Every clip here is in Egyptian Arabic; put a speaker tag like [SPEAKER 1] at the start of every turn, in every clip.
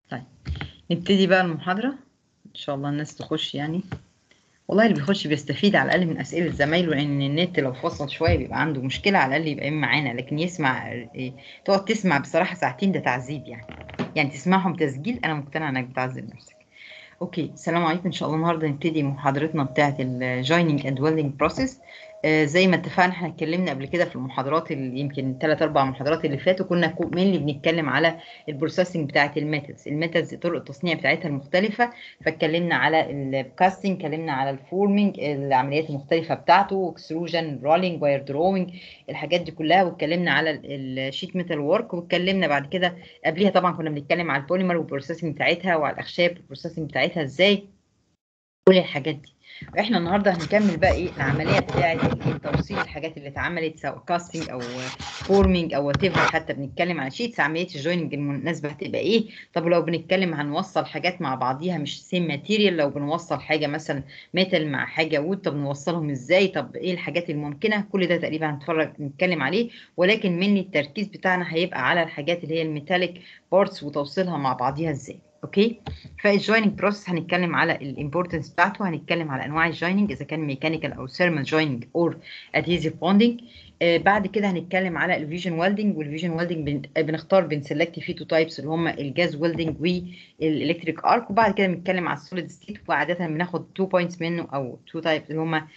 [SPEAKER 1] طيب نبتدي بقى المحاضرة إن شاء الله الناس تخش يعني والله اللي بيخش بيستفيد على الأقل من أسئلة زمايله لأن النت لو فصل شوية بيبقى عنده مشكلة على الأقل يبقى معانا لكن يسمع إيه، تقعد تسمع بصراحة ساعتين ده تعذيب يعني يعني تسمعهم تسجيل أنا مقتنعة إنك بتعذب نفسك اوكي السلام عليكم ان شاء الله النهارده نبتدي محاضرتنا بتاعه الجويننج اند ويلدنج بروسيس زي ما اتفقنا احنا اتكلمنا قبل كده في المحاضرات اللي يمكن ثلاث اربع محاضرات اللي فاتوا كنا مينلي بنتكلم على البروسيسنج بتاعه الميثودز الميثودز طرق التصنيع بتاعتها المختلفه فاتكلمنا على الكاستنج اتكلمنا على الفورمينج العمليات المختلفه بتاعته اكستروجن رولينج واير دروينج الحاجات دي كلها واتكلمنا على الشيت ميتال ورك واتكلمنا بعد كده قبليها طبعا كنا بنتكلم على البوليمر والبروسيسنج بتاعتها وعلى الاخشاب والبروسيسنج بتاعتها ازاي كل الحاجات دي احنا النهارده هنكمل بقى ايه العمليه بتاعه توصيل الحاجات اللي اتعملت سواء كاستنج او فورمينج او وات حتى بنتكلم عن شيتس عمليه الجويننج المناسبه هتبقى ايه طب لو بنتكلم هنوصل حاجات مع بعضيها مش سيم ماتيريال لو بنوصل حاجه مثلا ميتال مع حاجه وود طب نوصلهم ازاي طب ايه الحاجات الممكنه كل ده تقريبا هنتفرج نتكلم عليه ولكن من التركيز بتاعنا هيبقى على الحاجات اللي هي الميتاليك بارتس وتوصيلها مع بعضيها ازاي اوكي فالجويننج بروسيس هنتكلم على الامبورتنس بتاعته هنتكلم على انواع الجويننج اذا كان ميكانيكال او ثيرمال جويننج اور ادهيزيف بوندنج آه بعد كده هنتكلم على الفيجن ويلدنج والفيجن ويلدنج بنختار بنسلكت فيه تو تايبس اللي هم الجاز ويلدنج والالكتريك ارك وبعد كده بنتكلم على السوليد ستيت وعاده بناخد تو بوينتس منه او تو تايبس اللي هم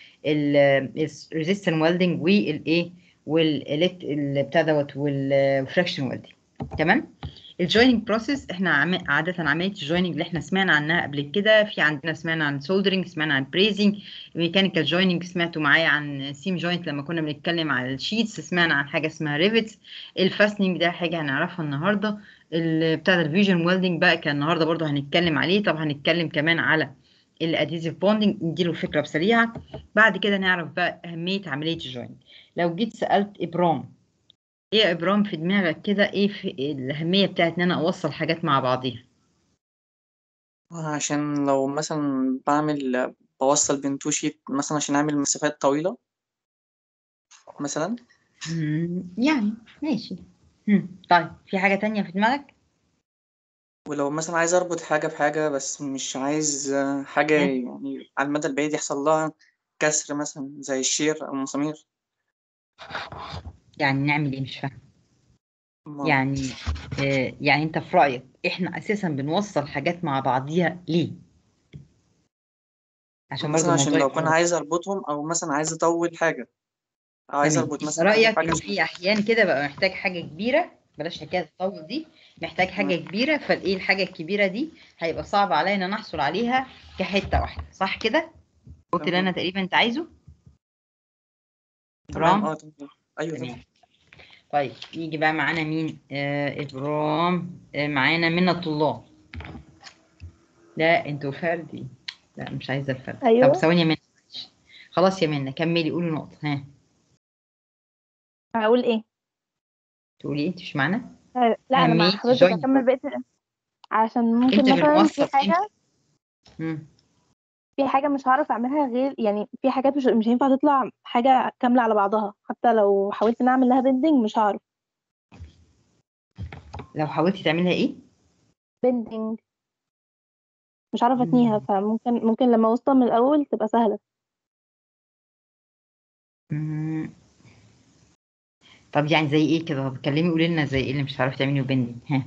[SPEAKER 1] الريزيستنت ويلدنج والايه والالكت بتاع دوت والفراكشن ويلدنج تمام الجويننج بروسيس احنا عم... عاده عمليه الجويننج اللي احنا سمعنا عنها قبل كده في عندنا سمعنا عن سولدرنج سمعنا عن بريزنج ميكانيكال جويننج سمعتوا معايا عن سيم جوينت لما كنا بنتكلم على الشيتس سمعنا عن حاجه اسمها ريفيتس الفاستنج ده حاجه هنعرفها النهارده بتاع الفيجن ويلدنج بقى كان النهارده برضو هنتكلم عليه طب هنتكلم كمان على الاديزيف بوندنج نديله فكره بسريعه بعد كده نعرف بقى اهميه عمليه الجويننج لو جيت سالت ابرام ايه يا ابرام في دماغك كده ايه في الاهميه بتاعت ان انا اوصل حاجات مع بعضيها
[SPEAKER 2] عشان لو مثلا بعمل بوصل بين تو شيت مثلا عشان اعمل مسافات طويلة مثلا
[SPEAKER 1] مم، يعني ماشي مم، طيب في حاجه تانية في دماغك
[SPEAKER 2] ولو مثلا عايز اربط حاجة بحاجة بس مش عايز حاجة
[SPEAKER 1] إيه؟
[SPEAKER 2] يعني على المدى البعيد يحصل لها كسر مثلا زي الشير او المسامير
[SPEAKER 1] يعني نعمل ايه مش فاهم
[SPEAKER 2] ما-
[SPEAKER 1] يعني آه يعني انت في رايك احنا اساسا بنوصل حاجات مع بعضيها ليه عشان برضه
[SPEAKER 2] مثلا عشان
[SPEAKER 1] الموضوع
[SPEAKER 2] لو
[SPEAKER 1] يبقى
[SPEAKER 2] كنت عايز اربطهم او مثلا عايز اطول حاجة أو عايز
[SPEAKER 1] تمام
[SPEAKER 2] اربط
[SPEAKER 1] انت
[SPEAKER 2] مثلا حاجة
[SPEAKER 1] رايك
[SPEAKER 2] بحاجة
[SPEAKER 1] ان في احيان كده بقى محتاج حاجه كبيره بلاش حكايه التطور دي محتاج حاجه كبيره فالايه الحاجه الكبيره دي هيبقى صعب عليا ان انا احصل عليها كحته واحده صح كده قلت اللي انا
[SPEAKER 2] تمام.
[SPEAKER 1] تقريبا انت عايزه
[SPEAKER 2] تمام
[SPEAKER 1] برام
[SPEAKER 2] اه تمام ايوه تمام
[SPEAKER 1] تمام طيب يجي بقى معانا مين آه ابرام آه معانا منى الله لا انتوا فردي لا مش عايزه الفرد
[SPEAKER 3] أيوة.
[SPEAKER 1] طب ثواني يا منى خلاص يا منى كملي قولي نقطه ها
[SPEAKER 3] هقول ايه
[SPEAKER 1] تقولي انت مش معانا
[SPEAKER 3] لا انا مع
[SPEAKER 1] أهمية
[SPEAKER 3] حضرتك
[SPEAKER 1] join.
[SPEAKER 3] هكمل بقيت عشان ممكن
[SPEAKER 1] امتى
[SPEAKER 3] مثلا
[SPEAKER 1] بنوصل
[SPEAKER 3] في حاجه
[SPEAKER 1] امتى مم.
[SPEAKER 3] في حاجه مش هعرف اعملها غير يعني في حاجات مش مش هينفع تطلع حاجه كامله على بعضها حتى لو حاولت ان اعمل لها بندنج مش هعرف
[SPEAKER 1] لو حاولتي تعملها ايه
[SPEAKER 3] بندنج مش هعرف اتنيها
[SPEAKER 1] مم.
[SPEAKER 3] فممكن ممكن لما اوصل من الاول تبقى سهله
[SPEAKER 1] مم. طب يعني زي ايه كده طب كلمي قولي لنا زي ايه اللي مش هتعرفي تعملي بيندنج ها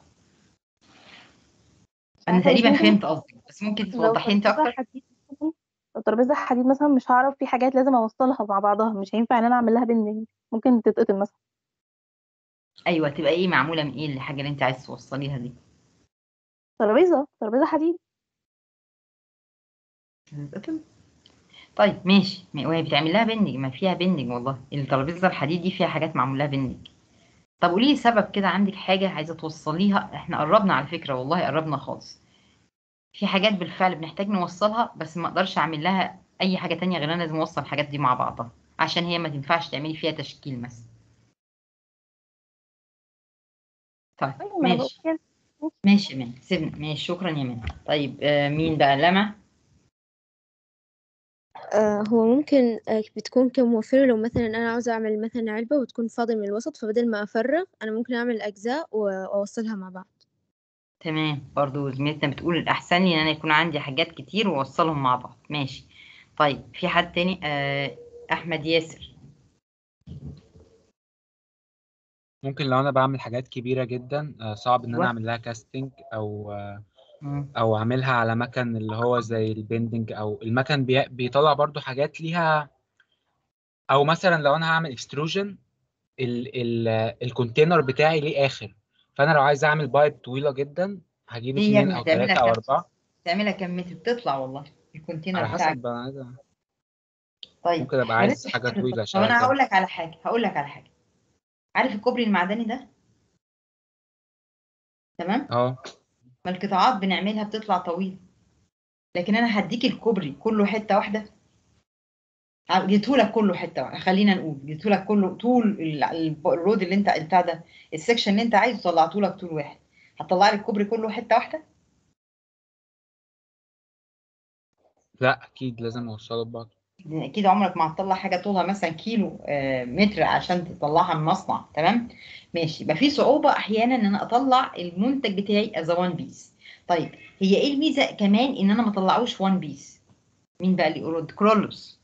[SPEAKER 1] انا
[SPEAKER 3] عارفة،
[SPEAKER 1] تقريبا
[SPEAKER 3] ممكن
[SPEAKER 1] فهمت قصدك بس ممكن
[SPEAKER 3] لو
[SPEAKER 1] توضحي انت
[SPEAKER 3] ترابيزه
[SPEAKER 1] اكتر
[SPEAKER 3] حديد مثلاً- لو ترابيزه حديد مثلا مش هعرف في حاجات لازم اوصلها مع بعضها مش هينفع ان انا اعمل لها بندنج ممكن تتقطم مثلا
[SPEAKER 1] ايوه تبقى ايه معموله من ايه الحاجه اللي انت عايز توصليها دي
[SPEAKER 3] ترابيزه ترابيزه حديد
[SPEAKER 1] تتقطم؟ طيب ماشي ما- وهي بتعمل لها بندنج ما فيها بندنج والله الترابيزه الحديد دي فيها حاجات معمول لها بندنج طب قولي لي سبب كده عندك حاجه عايزه توصليها احنا قربنا على فكره والله قربنا خالص في حاجات بالفعل بنحتاج نوصلها بس ما اقدرش اعمل لها اي حاجه تانية غير انا لازم اوصل الحاجات دي مع بعضها عشان هي ما تنفعش تعملي فيها تشكيل مثلا طيب
[SPEAKER 3] ايوه ما انا بقول
[SPEAKER 1] ماشي
[SPEAKER 3] كده
[SPEAKER 1] ماشي يا منى سيبنا ماشي شكرا يا منى طيب آه مين بقى لما
[SPEAKER 4] آه هو ممكن آه بتكون كموفرة لو مثلا أنا عاوزة أعمل مثلا علبة وتكون فاضية من الوسط فبدل ما أفرغ أنا ممكن أعمل أجزاء و- وأوصلها مع بعض
[SPEAKER 1] تمام برضو زميلتنا بتقول الأحسن لي إن أنا يكون عندي حاجات كتير وأوصلهم مع بعض ماشي طيب في حد تاني آه أحمد ياسر
[SPEAKER 5] ممكن لو انا بعمل حاجات كبيره جدا آه، صعب ان انا
[SPEAKER 1] أيوة.
[SPEAKER 5] اعمل لها كاستنج او آه،
[SPEAKER 1] مم.
[SPEAKER 5] او اعملها على مكن اللي هو زي البندنج او المكن بي- بيطلع برضو حاجات ليها او مثلا لو انا هعمل اكستروجن الكونتينر بتاعي ليه اخر فانا لو عايز اعمل بايب طويله جدا هجيب
[SPEAKER 1] دي يا
[SPEAKER 5] اتنين
[SPEAKER 1] ابني
[SPEAKER 5] او
[SPEAKER 1] تعملها
[SPEAKER 5] ثلاثه او
[SPEAKER 1] كام
[SPEAKER 5] اربعه
[SPEAKER 1] تعملها كم متر بتطلع والله الكونتينر
[SPEAKER 5] على
[SPEAKER 1] بتاعك
[SPEAKER 5] حسب انا عايز
[SPEAKER 1] طيب
[SPEAKER 5] ممكن ابقى عايز
[SPEAKER 1] بلاش
[SPEAKER 5] حاجه
[SPEAKER 1] الحاجات
[SPEAKER 5] طويله
[SPEAKER 1] طب
[SPEAKER 5] اشتغل
[SPEAKER 1] انا
[SPEAKER 5] بيها.
[SPEAKER 1] هقول لك على حاجه هقول لك على حاجه عارف الكوبري المعدني ده تمام
[SPEAKER 5] اه
[SPEAKER 1] ما القطاعات بنعملها بتطلع طويله لكن انا هديك الكوبري كله حته واحده جيتهولك كله حته واحده خلينا نقول جيتهولك كله طول ال- ال- الرود اللي انت بتاع ده السكشن اللي انت عايزه طلعتهولك طول واحد هتطلع لي الكوبري كله حته واحده
[SPEAKER 5] لا اكيد لازم اوصله ببعض
[SPEAKER 1] اكيد عمرك ما هتطلع حاجه طولها مثلا كيلو آه، متر عشان تطلعها من مصنع تمام ماشي يبقى في صعوبه احيانا ان انا اطلع المنتج بتاعي از وان بيس طيب هي ايه الميزه كمان ان انا ما اطلعوش وان بيس مين بقى اللي يرد كرولوس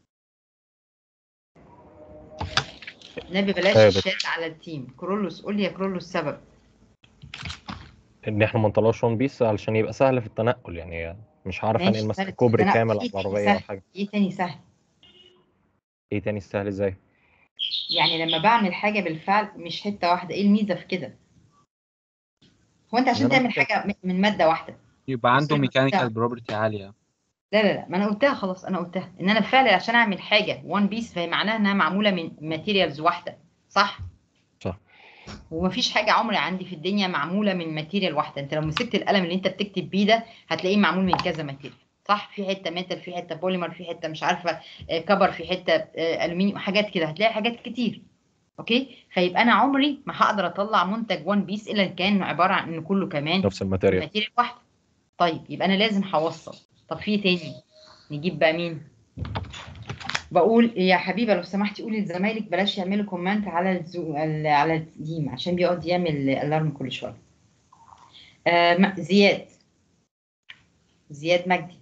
[SPEAKER 1] نبي بلاش
[SPEAKER 6] أيوة بس.
[SPEAKER 1] الشات على التيم كرولوس قول لي يا كرولوس سبب
[SPEAKER 6] ان احنا ما نطلعوش وان بيس علشان يبقى سهل في التنقل يعني مش هعرف
[SPEAKER 1] ماشي،
[SPEAKER 6] انقل مثلا
[SPEAKER 1] سهل في
[SPEAKER 6] كوبري
[SPEAKER 1] التنقل.
[SPEAKER 6] كامل
[SPEAKER 1] إيه
[SPEAKER 6] على
[SPEAKER 1] تاني
[SPEAKER 6] العربيه او
[SPEAKER 1] سهل؟
[SPEAKER 6] حاجه
[SPEAKER 1] ايه تاني سهل
[SPEAKER 6] ايه تاني السهل ازاي
[SPEAKER 1] يعني لما بعمل حاجه بالفعل مش حته واحده ايه الميزه في كده هو انت عشان
[SPEAKER 6] إن أنا
[SPEAKER 1] تعمل
[SPEAKER 6] محتاج-
[SPEAKER 1] حاجه م- من ماده واحده
[SPEAKER 5] يبقى عنده
[SPEAKER 1] بس-
[SPEAKER 5] ميكانيكال بروبرتي عاليه
[SPEAKER 1] لا لا لا ما انا قلتها خلاص انا قلتها ان انا بالفعل عشان اعمل حاجه وان بيس فهي معناها انها معموله من ماتيريالز واحده صح
[SPEAKER 6] صح.
[SPEAKER 1] ومفيش حاجه عمري عندي في الدنيا معموله من ماتيريال واحده انت لو مسكت القلم اللي انت بتكتب بيه ده هتلاقيه معمول من كذا ماتيريال صح في حته ميتال في حته بوليمر في حته مش عارفه آه، كبر في حته آه، الومنيوم حاجات كده هتلاقي حاجات كتير اوكي فيبقى انا عمري ما هقدر اطلع منتج وان بيس الا إن كان عباره عن ان كله كمان
[SPEAKER 6] نفس الماتيريال
[SPEAKER 1] ماتيريال واحده طيب يبقى انا لازم هوصل طب في إيه تاني نجيب بقى مين بقول يا حبيبه لو سمحتي قولي لزمايلك بلاش يعملوا كومنت على الزو... ال- على التيم عشان بيقعد يعمل الارم كل شويه آه م- زياد زياد مجدي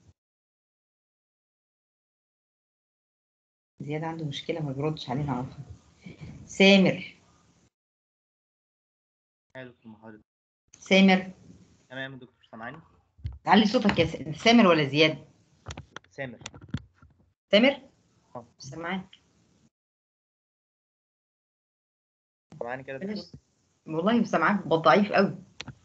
[SPEAKER 1] زياد عنده مشكله ما بيردش علينا على طول سامر
[SPEAKER 7] يا دكتور محاضر
[SPEAKER 1] سامر
[SPEAKER 7] تمام يا دكتور سامعني
[SPEAKER 1] علي صوتك يا س- سامر ولا زياد
[SPEAKER 7] سامر
[SPEAKER 1] سامر
[SPEAKER 7] آه.
[SPEAKER 1] سامعاك
[SPEAKER 7] سامعني كده يا دكتور
[SPEAKER 1] بلاش والله سامعاك ضعيف قوي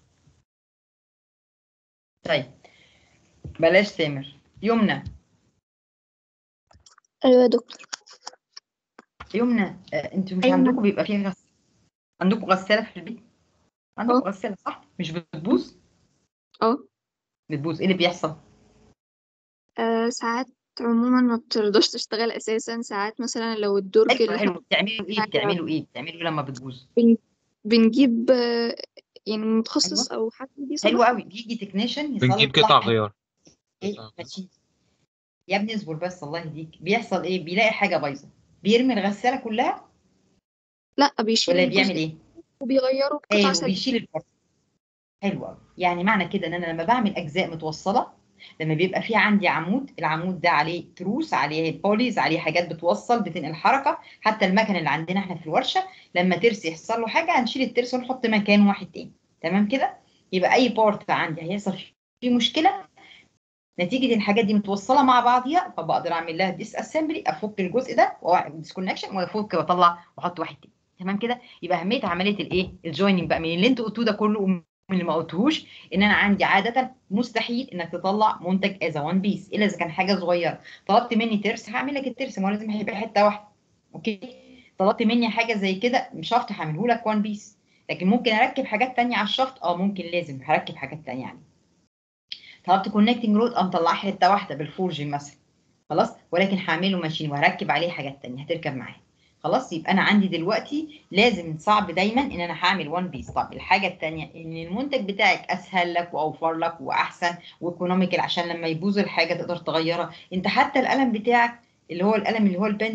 [SPEAKER 1] طيب بلاش سامر يمنى
[SPEAKER 4] ايوه يا دكتور
[SPEAKER 1] يمنى آه، انتوا مش
[SPEAKER 4] أيوة.
[SPEAKER 1] عندكم بيبقى فيه غسالة عندكم غسالة في البيت عندكم
[SPEAKER 4] آه.
[SPEAKER 1] غسالة صح مش بتبوظ
[SPEAKER 4] اه
[SPEAKER 1] بتبوظ ايه اللي بيحصل
[SPEAKER 4] آه، ساعات عموما ما بترضاش تشتغل اساسا ساعات مثلا لو الدرج
[SPEAKER 1] حلو
[SPEAKER 4] اللي
[SPEAKER 1] حلو
[SPEAKER 4] احنا
[SPEAKER 1] بتعملوا ايه
[SPEAKER 4] حاجة-
[SPEAKER 1] بتعملوا ايه بتعملوا ايه لما بتبوظ
[SPEAKER 4] بنجيب آه، يعني متخصص او حد
[SPEAKER 1] حلو
[SPEAKER 4] بيصلح
[SPEAKER 1] قوي بيجي تكنيشن يصلح
[SPEAKER 5] بنجيب قطع
[SPEAKER 1] حاجة.
[SPEAKER 5] غيار
[SPEAKER 1] ايه
[SPEAKER 5] قطع غيار.
[SPEAKER 1] ماشي يا ابني اصبر بس الله يهديك بيحصل ايه بيلاقي حاجه بايظه بيرمي الغساله كلها
[SPEAKER 4] لا بيشيل
[SPEAKER 1] ولا
[SPEAKER 4] الجزء
[SPEAKER 1] بيعمل ايه
[SPEAKER 4] وبيغيره بقطع
[SPEAKER 1] ايوه
[SPEAKER 4] سليمة
[SPEAKER 1] بيشيل البارت حلو قوي يعني معنى كده ان انا لما بعمل اجزاء متوصله لما بيبقى في عندي عمود العمود ده عليه تروس عليه بوليز عليه حاجات بتوصل بتنقل حركه حتى المكن اللي عندنا احنا في الورشه لما ترس يحصل له حاجه هنشيل الترس ونحط مكان واحد تاني تمام كده يبقى اي بارت عندي هيحصل فيه مشكله نتيجه الحاجات دي متوصله مع بعضيها فبقدر اعمل لها ديس اسمبلي افك الجزء ده ديسكونكشن وافك واطلع واحط واحد تاني تمام كده يبقى اهميه عمليه الايه الجويننج بقى من اللي انتوا قلتوه ده كله ومن اللي ما قلتوهوش ان انا عندي عاده مستحيل انك تطلع منتج از وان بيس الا اذا كان حاجه صغيره طلبت مني ترس هعمل لك الترس ما هو لازم هيبقى حته واحده اوكي طلبت مني حاجه زي كده شفط هعمله لك وان بيس لكن ممكن اركب حاجات تانية على الشفط اه ممكن لازم هركب حاجات تانية يعني طلبت كونكتنج رود اه مطلعها حته واحده بالفورجي مثلا خلاص ولكن هعمله ماشين وهركب عليه حاجات تانية هتركب معاه خلاص يبقى انا عندي دلوقتي لازم صعب دايما ان انا هعمل وان بيس طب الحاجه الثانيه ان المنتج بتاعك اسهل لك واوفر لك واحسن وايكونوميكال عشان لما يبوظ الحاجه تقدر تغيرها انت حتى القلم بتاعك اللي هو القلم اللي هو البان ده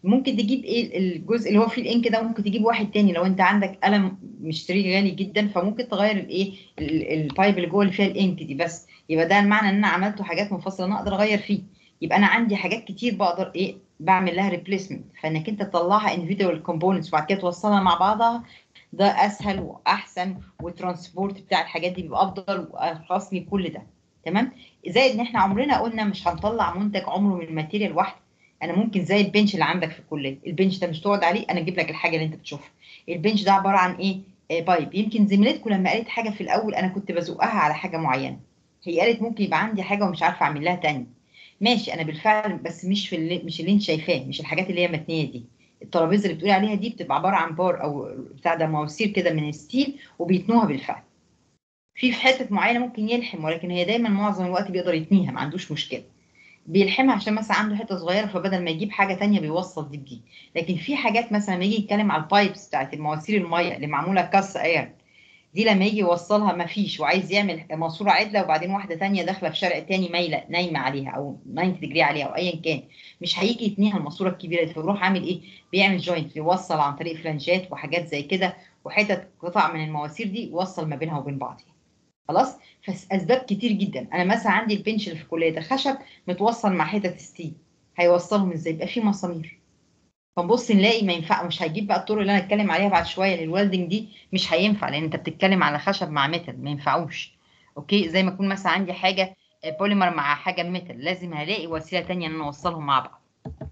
[SPEAKER 1] ممكن تجيب ايه الجزء اللي هو فيه الانك ده ممكن تجيب واحد تاني لو انت عندك قلم مشتريه غالي جدا فممكن تغير الايه ال- البايب اللي جوه اللي فيها الانك دي بس يبقى ده المعنى ان انا عملته حاجات منفصله انا اقدر اغير فيه يبقى انا عندي حاجات كتير بقدر ايه بعمل لها ريبليسمنت فانك انت تطلعها individual كومبوننتس وبعد كده توصلها مع بعضها ده اسهل واحسن والترانسبورت بتاع الحاجات دي بيبقى افضل وارخص لي كل ده تمام زائد ان احنا عمرنا قلنا مش هنطلع منتج عمره من الماتيريال واحده انا ممكن زي البنش اللي عندك في الكليه البنش ده مش تقعد عليه انا اجيب لك الحاجه اللي انت بتشوفها البنش ده عباره عن ايه آه بايب يمكن زميلتكم لما قالت حاجه في الاول انا كنت بزقها على حاجه معينه هي قالت ممكن يبقى عندي حاجه ومش عارفه اعمل لها تاني ماشي انا بالفعل بس مش في اللي مش اللي انت شايفاه مش الحاجات اللي هي متنيه دي الترابيزه اللي بتقولي عليها دي بتبقى عباره عن بار او بتاع ده مواسير كده من الستيل وبيتنوها بالفعل في في حتت معينه ممكن يلحم ولكن هي دايما معظم الوقت بيقدر يتنيها ما عندوش مشكله بيلحمها عشان مثلا عنده حته صغيره فبدل ما يجيب حاجه تانية بيوصل دي بدي لكن في حاجات مثلا لما يجي يتكلم على البايبس بتاعت المواسير الميه اللي معموله كاس اير دي لما يجي يوصلها ما فيش وعايز يعمل ماسوره عدله وبعدين واحده تانية داخله في شارع تاني مايله نايمه عليها او 90 ديجري عليها او ايا كان مش هيجي يتنيها الماسوره الكبيره دي فيروح عامل ايه بيعمل جوينت يوصل عن طريق فلانجات وحاجات زي كده وحتت قطع من المواسير دي يوصل ما بينها وبين بعضها خلاص فاسباب كتير جدا انا مثلا عندي البنش اللي في الكليه ده خشب متوصل مع حتت ستيل هيوصلهم ازاي يبقى في مسامير فنبص نلاقي ما ينفع مش هيجيب بقى الطرق اللي انا اتكلم عليها بعد شويه للويلدنج دي مش هينفع لان انت بتتكلم على خشب مع ميتال ما ينفعوش اوكي زي ما يكون مثلا عندي حاجه بوليمر مع حاجه ميتال لازم هلاقي وسيله تانية ان انا اوصلهم مع بعض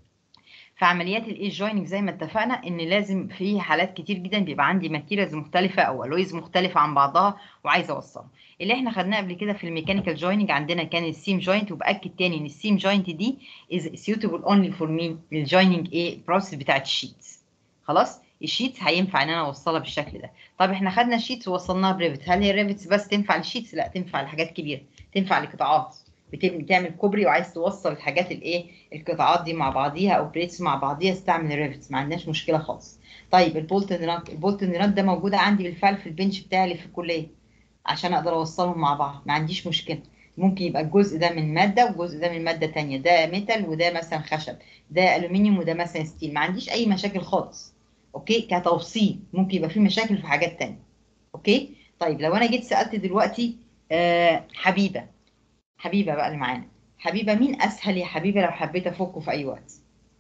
[SPEAKER 1] فعمليات الايه جويننج زي ما اتفقنا ان لازم في حالات كتير جدا بيبقى عندي ماتيريالز مختلفه او الويز مختلفه عن بعضها وعايزه اوصلها اللي احنا خدناه قبل كده في الميكانيكال جويننج عندنا كان السيم جوينت وباكد تاني ان السيم جوينت دي از سيوتبل اونلي فور مين الجويننج ايه بروسيس بتاعت الشيتس خلاص الشيتس هينفع ان انا اوصلها بالشكل ده طب احنا خدنا الشيتس ووصلناها بريفت هل هي الريفتس بس تنفع للشيتس لا تنفع لحاجات كبيره تنفع لقطاعات بتعمل كوبري وعايز توصل الحاجات الايه القطاعات دي مع بعضيها او بريتس مع بعضيها استعمل الريفتس ما عندناش مشكله خالص طيب البولت نات البولت نات ده موجود عندي بالفعل في البنش بتاعي اللي في الكليه عشان اقدر اوصلهم مع بعض ما عنديش مشكله ممكن يبقى الجزء ده من ماده والجزء ده من ماده تانية ده ميتال وده مثلا خشب ده الومنيوم وده مثلا ستيل ما عنديش اي مشاكل خالص اوكي كتوصيل ممكن يبقى في مشاكل في حاجات تانية اوكي طيب لو انا جيت سالت دلوقتي آه حبيبه حبيبه بقى اللي معانا حبيبه مين اسهل يا حبيبه لو حبيت افكه في اي وقت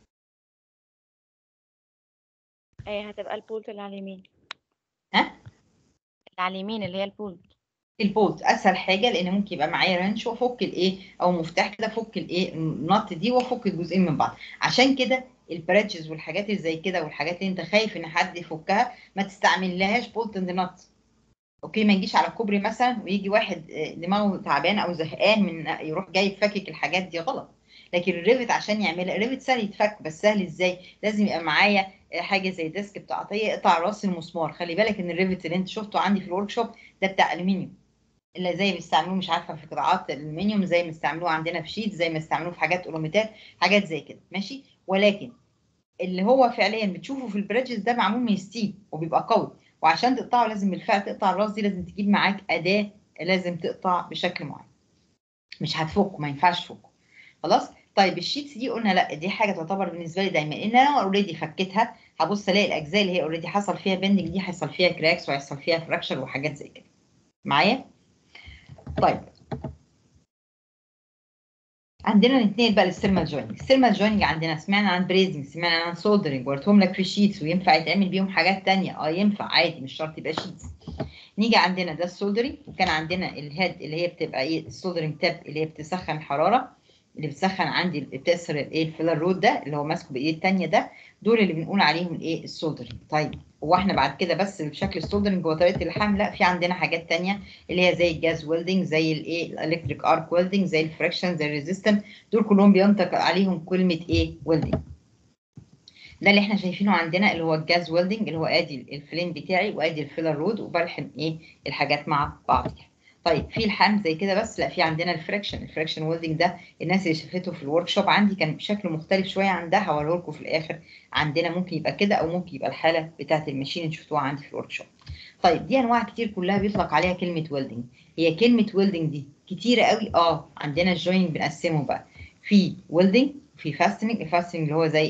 [SPEAKER 8] ايه هتبقى البولت اللي على اليمين
[SPEAKER 1] ها
[SPEAKER 8] اللي على اليمين اللي هي البولت
[SPEAKER 1] البولت اسهل حاجه لان ممكن يبقى معايا رانش وافك الايه او مفتاح كده افك الايه النط دي وافك الجزئين من بعض عشان كده البراتشز والحاجات اللي زي كده والحاجات اللي انت خايف ان حد يفكها ما تستعملهاش بولت اند نط اوكي ما يجيش على الكوبري مثلا ويجي واحد دماغه تعبان او زهقان من يروح جاي يفكك الحاجات دي غلط لكن الريفت عشان يعملها الريفت سهل يتفك بس سهل ازاي لازم يبقى معايا حاجه زي ديسك بتاع عطيه يقطع راس المسمار خلي بالك ان الريفت اللي انت شفته عندي في الورك شوب ده بتاع الومنيوم اللي زي ما بيستعملوه مش عارفه في قطاعات الالومنيوم زي ما استعملوه عندنا في شيت زي ما استعملوه في حاجات اولوميتات حاجات زي كده ماشي ولكن اللي هو فعليا بتشوفه في البريدجز ده معمول من ستيل وبيبقى قوي وعشان تقطعه لازم بالفعل تقطع الراس دي لازم تجيب معاك اداه لازم تقطع بشكل معين مش هتفكه ما ينفعش تفكه خلاص طيب الشيتس دي قلنا لا دي حاجه تعتبر بالنسبه لي دايما ان انا اوريدي فكيتها هبص الاقي الاجزاء اللي هي اوريدي حصل فيها بندنج دي هيحصل فيها كراكس وهيحصل فيها فراكشر وحاجات زي كده معايا طيب عندنا نتنقل بقى للسيرمال جويننج السيرمال جويننج عندنا سمعنا عن بريزنج سمعنا عن سولدرنج وريتهم لك في شيتس وينفع يتعمل بيهم حاجات تانية اه ينفع عادي مش شرط يبقى شيتس نيجي عندنا ده السولدرنج وكان عندنا الهيد اللي هي بتبقى ايه السولدرنج تاب اللي هي بتسخن الحراره اللي بتسخن عندي بتكسر الايه الفيلر رود ده اللي هو ماسكه بايديه الثانيه ده دول اللي بنقول عليهم الايه السولدرنج طيب هو احنا بعد كده بس بشكل السولدرنج هو طريقه اللحام لا في عندنا حاجات ثانيه اللي هي زي الجاز ويلدنج زي الايه الالكتريك ارك ويلدنج زي الفريكشن زي الريزيستنت دول كلهم بينطق عليهم كلمه ايه ويلدنج ده اللي احنا شايفينه عندنا اللي هو الجاز ويلدنج اللي هو ادي الفلين بتاعي وادي الفيلر رود وبلحم ايه الحاجات مع بعضها طيب في الحام زي كده بس لا في عندنا الفريكشن الفريكشن ويلدنج ده الناس اللي شافته في الورك شوب عندي كان بشكل مختلف شويه عن ده هوريه لكم في الاخر عندنا ممكن يبقى كده او ممكن يبقى الحاله بتاعه الماشين اللي شفتوها عندي في الورك شوب طيب دي انواع كتير كلها بيطلق عليها كلمه ويلدنج هي كلمه ويلدنج دي كتيره قوي اه عندنا الجويننج بنقسمه بقى في ويلدنج في فاستنج الفاستنج اللي هو زي ايه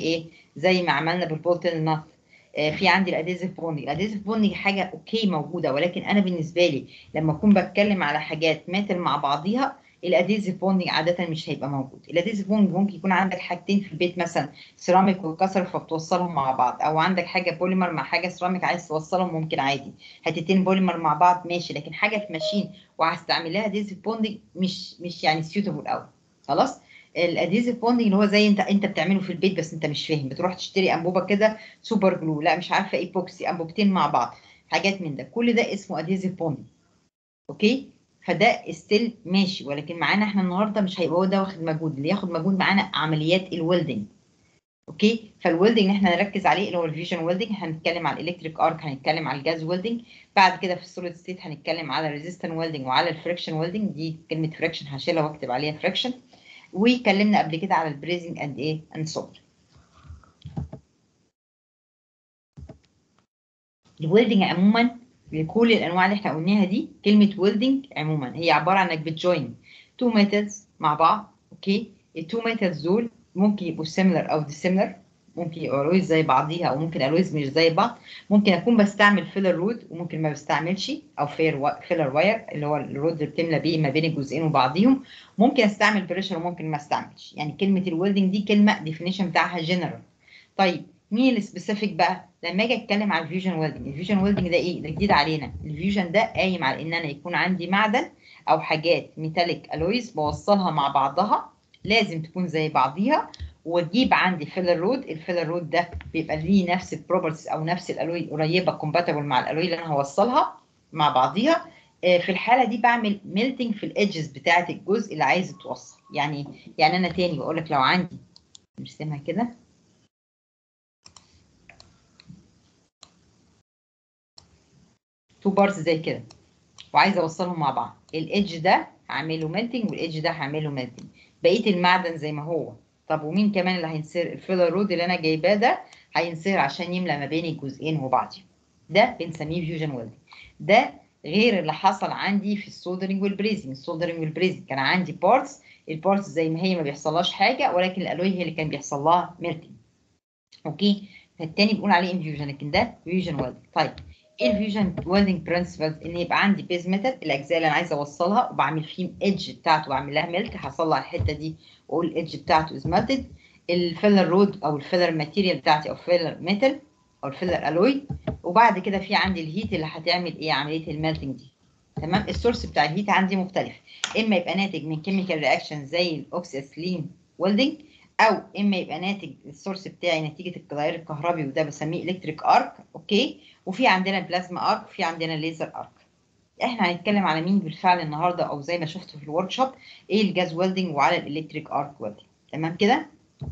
[SPEAKER 1] زي ما عملنا بالبولتن نات آه، في عندي الاديزيف بوندنج الاديزيف بوندنج حاجه اوكي موجوده ولكن انا بالنسبه لي لما اكون بتكلم على حاجات ماتل مع بعضيها الاديزيف بوندنج عاده مش هيبقى موجود الاديزيف بوندنج ممكن يكون عندك حاجتين في البيت مثلا سيراميك واتكسر فبتوصلهم مع بعض او عندك حاجه بوليمر مع حاجه سيراميك عايز توصلهم ممكن عادي حتتين بوليمر مع بعض ماشي لكن حاجه في ماشين وهستعمل لها اديزيف بوندنج مش مش يعني سيوتابل قوي خلاص الاديزيف بوندنج اللي هو زي انت انت بتعمله في البيت بس انت مش فاهم بتروح تشتري انبوبه كده سوبر جلو لا مش عارفه ايبوكسي انبوبتين مع بعض حاجات من ده كل ده اسمه اديزيف بوندنج اوكي فده ستيل ماشي ولكن معانا احنا النهارده مش هيبقى هو ده واخد مجهود اللي ياخد مجهود معانا عمليات الويلدنج اوكي فالويلدنج احنا نركز عليه اللي هو الفيوجن ويلدنج هنتكلم على الالكتريك ارك هنتكلم على الجاز ويلدنج بعد كده في السوليد ستيت هنتكلم على الريزيستنت ويلدنج وعلى الفريكشن ويلدنج دي كلمه فريكشن هشيلها واكتب عليها فريكشن واتكلمنا قبل كده على البريزنج اند ايه اند سولدر الويلدنج عموما لكل الانواع اللي احنا قلناها دي كلمه ويلدنج عموما هي عباره عن انك بتجوين تو ميتالز مع بعض اوكي التو ميتالز دول ممكن يبقوا سيميلر او ديسيميلر ممكن يبقوا الويز زي بعضيها او ممكن الويز مش زي بعض ممكن اكون بستعمل فيلر رود وممكن ما بستعملش او فير و... فيلر واير اللي هو الرود اللي بتملى بيه ما بين الجزئين وبعضيهم ممكن استعمل بريشر وممكن ما استعملش يعني كلمه الويلدنج دي كلمه ديفينيشن بتاعها جنرال طيب مين السبيسيفيك بقى لما اجي اتكلم على الفيوجن ويلدنج الفيوجن ويلدنج ده ايه ده جديد علينا الفيوجن ده قايم على ان انا يكون عندي معدن او حاجات ميتاليك الويز بوصلها مع بعضها لازم تكون زي بعضيها واجيب عندي فيلر رود الفيلر رود ده بيبقى ليه نفس البروبرتيز او نفس الالوي قريبه كومباتبل مع الالوي اللي انا هوصلها مع بعضيها آه، في الحاله دي بعمل ميلتنج في الايدجز بتاعه الجزء اللي عايز يتوصل يعني يعني انا تاني بقول لك لو عندي نرسمها كده تو بارز زي كده وعايزه اوصلهم مع بعض الايدج ده هعمله ميلتنج والايدج ده هعمله ميلتنج بقيه المعدن زي ما هو طب ومين كمان اللي هينصهر الفيلر رود اللي انا جايباه ده هينصهر عشان يملى ما بين الجزئين وبعضهم ده بنسميه فيوجن ويلدنج ده غير اللي حصل عندي في السولدرنج والبريزنج السولدرنج والبريزنج كان عندي بارتس البارتس زي ما هي ما بيحصلهاش حاجه ولكن الالوي هي اللي كان بيحصل لها ميلتنج اوكي فالتاني بنقول عليه انفيوجن لكن ده فيوجن ويلدنج طيب ايه الفيوجن ويلدنج برنسبلز ان يبقى عندي بيز ميتال الاجزاء اللي انا عايزه اوصلها وبعمل فيه ايدج بتاعته بعمل لها ميلت هصلح الحته دي واقول الايدج بتاعته از ميلتد الفيلر رود او الفيلر ماتيريال بتاعتي او فيلر ميتال او الفيلر الوي وبعد كده في عندي الهيت اللي هتعمل ايه عمليه الميلتنج دي تمام السورس بتاع الهيت عندي مختلف اما يبقى ناتج من كيميكال رياكشن زي الاوكسيسلين ويلدنج او اما يبقى ناتج السورس بتاعي نتيجه التيار الكهربي وده بسميه الكتريك ارك اوكي وفي عندنا بلازما ارك وفي عندنا ليزر ارك احنا هنتكلم على مين بالفعل النهارده او زي ما شفتوا في الورك شوب ايه الجاز ويلدنج وعلى الالكتريك ارك ويلدنج تمام كده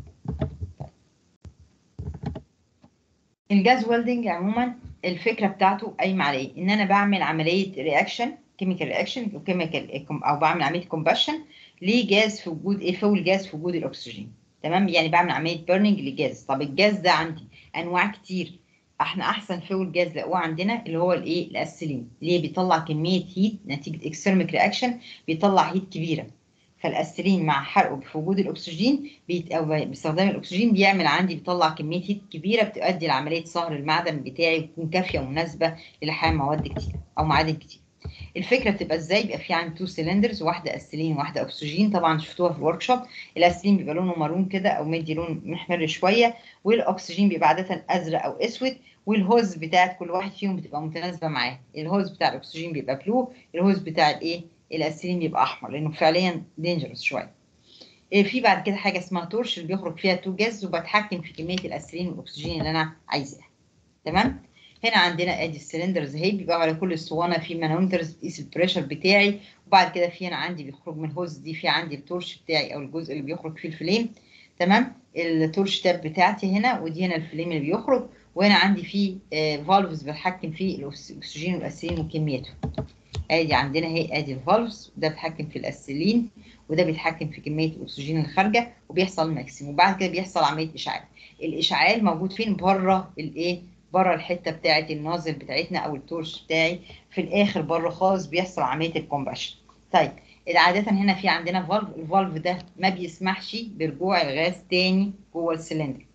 [SPEAKER 1] الجاز ويلدنج عموما الفكره بتاعته قايمه على ايه ان انا بعمل عمليه رياكشن كيميكال رياكشن وكيميكال او بعمل عمليه كومباشن لجاز في وجود ايه فول جاز في وجود الاكسجين تمام يعني بعمل عمليه بيرنينج لجاز طب الجاز ده عندي انواع كتير احنا احسن فول جاز لقوه عندنا اللي هو الايه الاسيلين ليه بيطلع كميه هيت نتيجه اكسيرميك رياكشن بيطلع هيت كبيره فالاسيلين مع حرقه في وجود الاكسجين بيت او باستخدام الاكسجين بيعمل عندي بيطلع كميه هيت كبيره بتؤدي لعمليه صهر المعدن بتاعي وتكون كافيه ومناسبه للحام مواد كتير او معادن كتير الفكره بتبقى ازاي بيبقى في عندي تو سيلندرز واحده اسيلين وواحده اكسجين طبعا شفتوها في الورك شوب الاسيلين بيبقى لونه مارون كده او مدي لون محمر شويه والاكسجين بيبقى عاده ازرق او اسود والهوز بتاعت كل واحد فيهم بتبقى متناسبه معاه الهوز بتاع الاكسجين بيبقى بلو الهوز بتاع الايه الاسيلين بيبقى احمر لانه فعليا دينجرس شويه إيه في بعد كده حاجه اسمها تورش اللي بيخرج فيها تو جاز وبتحكم في كميه الاسيلين والاكسجين اللي انا عايزاها تمام هنا عندنا ادي السلندرز اهي بيبقى على كل اسطوانه في مانومترز بتقيس البريشر بتاعي وبعد كده في هنا عندي بيخرج من الهوز دي في عندي التورش بتاعي او الجزء اللي بيخرج فيه الفليم تمام التورش تاب بتاعتي هنا ودي هنا الفليم اللي بيخرج وهنا عندي فيه فالفز بتحكم فيه الاكسجين والاسيلين وكميته ادي عندنا اهي ادي الفالفز ده بيتحكم في الاسيلين وده بيتحكم في كميه الاكسجين الخارجه وبيحصل ماكسيموم وبعد كده بيحصل عمليه اشعال الاشعال موجود فين بره الايه بره الحته بتاعه النازل بتاعتنا او التورش بتاعي في الاخر بره خالص بيحصل عمليه الكومباشن طيب عادة هنا في عندنا فالف الفالف ده ما بيسمحش برجوع الغاز تاني جوه السلندر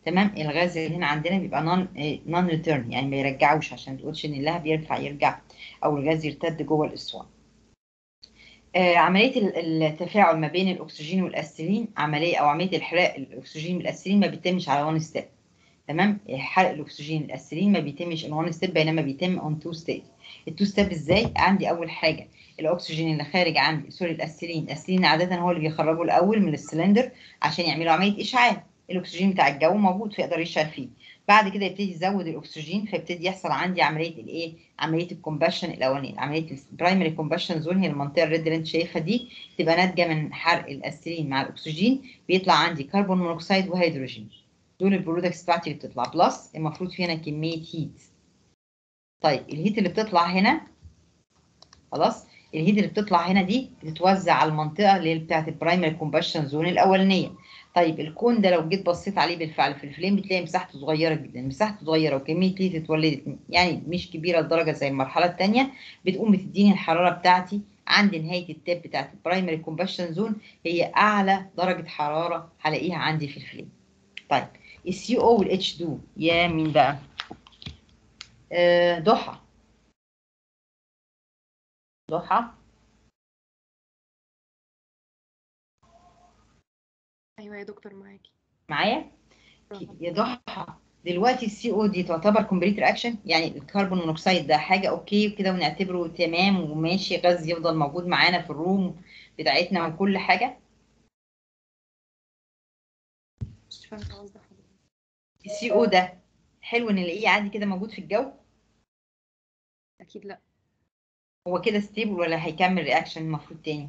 [SPEAKER 1] تمام الغاز اللي هنا عندنا بيبقى نون نون ريتيرن يعني ما يرجعوش عشان ما تقولش ان اللهب ينفع يرجع او الغاز يرتد جوه الاسوان آه، عمليه ال- التفاعل ما بين الاكسجين والاسيلين عمليه او عمليه الحراق الاكسجين بالاسيلين ما بيتمش على وان ستيب تمام حرق الاكسجين الاسيلين ما بيتمش ان وان ستيب بينما بيتم اون تو ستيب التو ستيب ازاي عندي اول حاجه الاكسجين اللي خارج عندي سوري الاسيلين الاسيلين عاده هو اللي بيخرجه الاول من السلندر عشان يعملوا عمليه اشعاع الاكسجين بتاع الجو موجود فيقدر يشعل فيه بعد كده يبتدي يزود الاكسجين فيبتدي يحصل عندي عمليه الايه عمليه الكومبشن الاولانيه عمليه البرايمري كومبشن زون هي المنطقه الريد اللي انت شايفها دي تبقى ناتجه من حرق الاسيلين مع الاكسجين بيطلع عندي كربون مونوكسيد وهيدروجين دول البرودكتس بتاعتي اللي بتطلع بلس المفروض في هنا كميه هيت طيب الهيت اللي بتطلع هنا خلاص الهيت اللي بتطلع هنا دي بتتوزع على المنطقه اللي هي بتاعت البرايمري كومبشن زون الاولانيه طيب الكون ده لو جيت بصيت عليه بالفعل في الفليم بتلاقي مساحته صغيره جدا مساحته صغيره وكميه هيت اتولدت يعني مش كبيره لدرجه زي المرحله الثانيه بتقوم بتديني الحراره بتاعتي عند نهايه التاب بتاعت البرايمري كومبشن زون هي اعلى درجه حراره هلاقيها عندي في الفليم طيب السي او والاتش 2 يا مين بقى آه ضحى ضحى
[SPEAKER 9] ايوه يا دكتور معاكي
[SPEAKER 1] معايا يا ضحى دلوقتي السي او دي تعتبر كومبليت رياكشن يعني الكربون مونوكسيد ده حاجه اوكي وكده ونعتبره تمام وماشي غاز يفضل موجود معانا في الروم بتاعتنا وكل حاجه
[SPEAKER 9] مش فاهمه قصدي حضرتك
[SPEAKER 1] السي او ده حلو ان نلاقيه عادي كده موجود في الجو
[SPEAKER 9] اكيد لا
[SPEAKER 1] هو كده ستيبل ولا هيكمل رياكشن المفروض تاني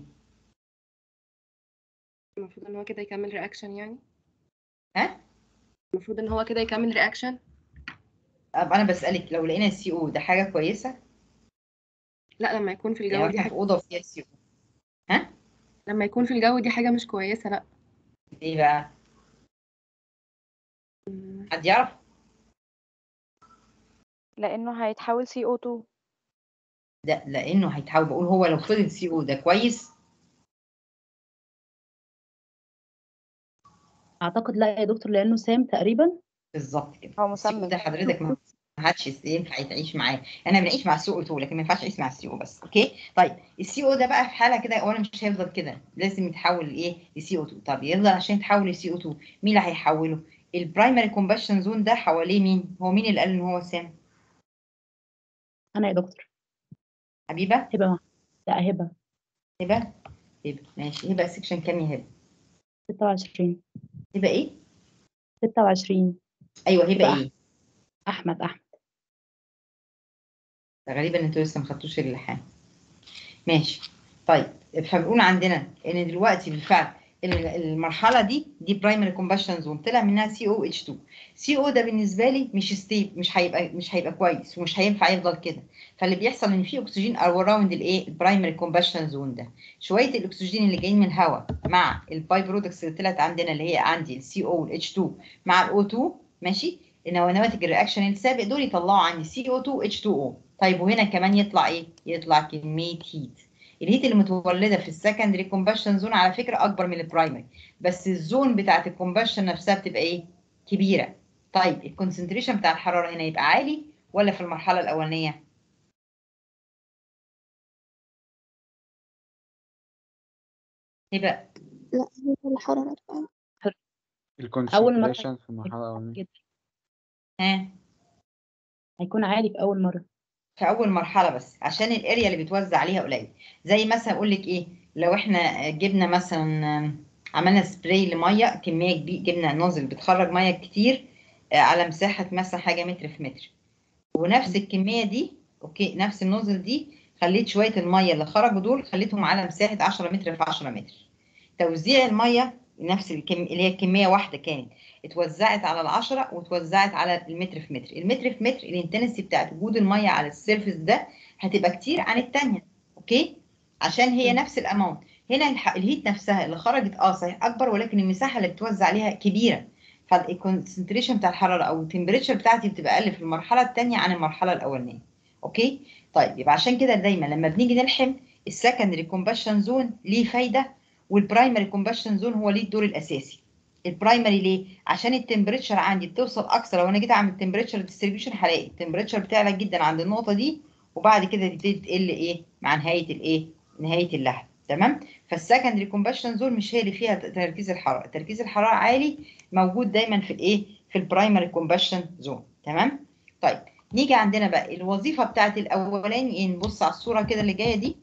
[SPEAKER 9] المفروض ان هو كده يكمل رياكشن يعني
[SPEAKER 1] ها
[SPEAKER 9] المفروض ان هو كده يكمل رياكشن
[SPEAKER 1] طب انا بسالك لو لقينا السي او ده حاجه كويسه
[SPEAKER 9] لا لما يكون في
[SPEAKER 1] يعني
[SPEAKER 9] الجو دي
[SPEAKER 1] مثلا في
[SPEAKER 9] حاجه
[SPEAKER 1] اوضه وفيها سي او ها
[SPEAKER 9] لما يكون في الجو دي حاجه مش كويسه لا
[SPEAKER 1] ليه بقى
[SPEAKER 9] مم.
[SPEAKER 1] حد يعرف
[SPEAKER 8] لانه هيتحول CO2
[SPEAKER 1] ده لانه هيتحول بقول هو لو فضل سي او ده كويس
[SPEAKER 10] اعتقد لا يا دكتور لانه سام تقريبا
[SPEAKER 1] بالظبط كده
[SPEAKER 8] هو
[SPEAKER 1] السي او
[SPEAKER 8] مسمم
[SPEAKER 1] ده حضرتك ما ما حدش ينفع يتعيش معاه انا بنعيش مع السي او 2 لكن ما ينفعش اعيش مع السي او بس اوكي طيب السي او ده بقى في حاله كده اولا مش هيفضل كده لازم يتحول لايه لسي او 2 طب يفضل عشان يتحول لسي او 2 مين اللي هيحوله البرايمري كومبشن زون ده حواليه مين هو مين اللي قال ان هو سام
[SPEAKER 10] انا يا دكتور
[SPEAKER 1] حبيبه
[SPEAKER 10] هبه مع- لا هبه
[SPEAKER 1] هبه هبه ماشي هبه سيكشن كام يا هبه
[SPEAKER 10] 26
[SPEAKER 1] هبه ايه
[SPEAKER 10] 26
[SPEAKER 1] ايوه هبه
[SPEAKER 10] هبة
[SPEAKER 1] ايه
[SPEAKER 10] احمد احمد
[SPEAKER 1] ده غريبة ان انتوا لسه ما خدتوش اللحام ماشي طيب فبنقول عندنا ان دلوقتي بالفعل ال- المرحله دي دي برايمري كومبشن زون طلع منها سي او اتش 2 سي او ده بالنسبه لي مش ستيب مش هيبقى مش هيبقى كويس ومش هينفع يفضل كده فاللي بيحصل ان في اكسجين اراوند الايه البرايمري كومبشن زون ده شويه الاكسجين اللي جايين من الهواء مع الباي برودكتس اللي طلعت عندنا اللي هي عندي السي او والاتش 2 مع الاو 2 ماشي ان هو نواتج الرياكشن السابق دول يطلعوا عندي سي او 2 اتش 2 او طيب وهنا كمان يطلع ايه يطلع كميه هيت الهيت اللي متولده في السكندري كومبشن زون على فكره اكبر من البرايمري بس الزون بتاعت الكومبشن نفسها بتبقى ايه كبيره طيب الكونسنتريشن بتاع الحراره هنا يبقى عالي ولا في المرحله الاولانيه يبقى
[SPEAKER 4] لا هي الحرارة بقى.
[SPEAKER 10] اول مره
[SPEAKER 5] الكونسنتريشن في المرحلة الأولانية
[SPEAKER 10] جدا
[SPEAKER 1] ها
[SPEAKER 10] هيكون عالي في اول مره
[SPEAKER 1] في اول مرحله بس عشان الاريا اللي بيتوزع عليها قليل زي مثلا اقول لك ايه لو احنا جبنا مثلا عملنا سبراي لميه كميه كبيره جبنا نوزل بتخرج ميه كتير آه، على مساحه مثلا حاجه متر في متر ونفس الكميه دي اوكي نفس النوزل دي خليت شويه الميه اللي خرجوا دول خليتهم على مساحه 10 متر في 10 متر توزيع الميه نفس الكم... اللي هي كميه واحده كانت اتوزعت على العشرة واتوزعت على المتر في متر المتر في متر الانتنسي بتاعت وجود الميه على السيرفيس ده هتبقى كتير عن التانية اوكي عشان هي نفس الاماونت هنا الح- الهيت نفسها اللي خرجت اه صحيح اكبر ولكن المساحه اللي بتوزع عليها كبيره فالكونسنتريشن بتاع الحراره او التمبريتشر بتاعتي بتبقى اقل في المرحله الثانيه عن المرحله الاولانيه اوكي طيب يبقى عشان كده دايما لما بنيجي نلحم السكندري كومبشن زون ليه فايده والبرايمري كومبشن زون هو ليه الدور الاساسي البرايمري ليه عشان التمبريتشر عندي بتوصل اكثر لو انا جيت اعمل تمبريتشر ديستريبيوشن هلاقي التمبريتشر بتعلى جدا عند النقطه دي وبعد كده تبتدي تقل ايه مع نهايه الايه نهايه اللحم تمام فالسكندري كومبشن زون مش هي اللي فيها تركيز الحراره تركيز الحراره عالي موجود دايما في الايه في البرايمري كومبشن زون تمام طيب نيجي عندنا بقى الوظيفه بتاعت الاولاني ايه نبص على الصوره كده اللي جايه دي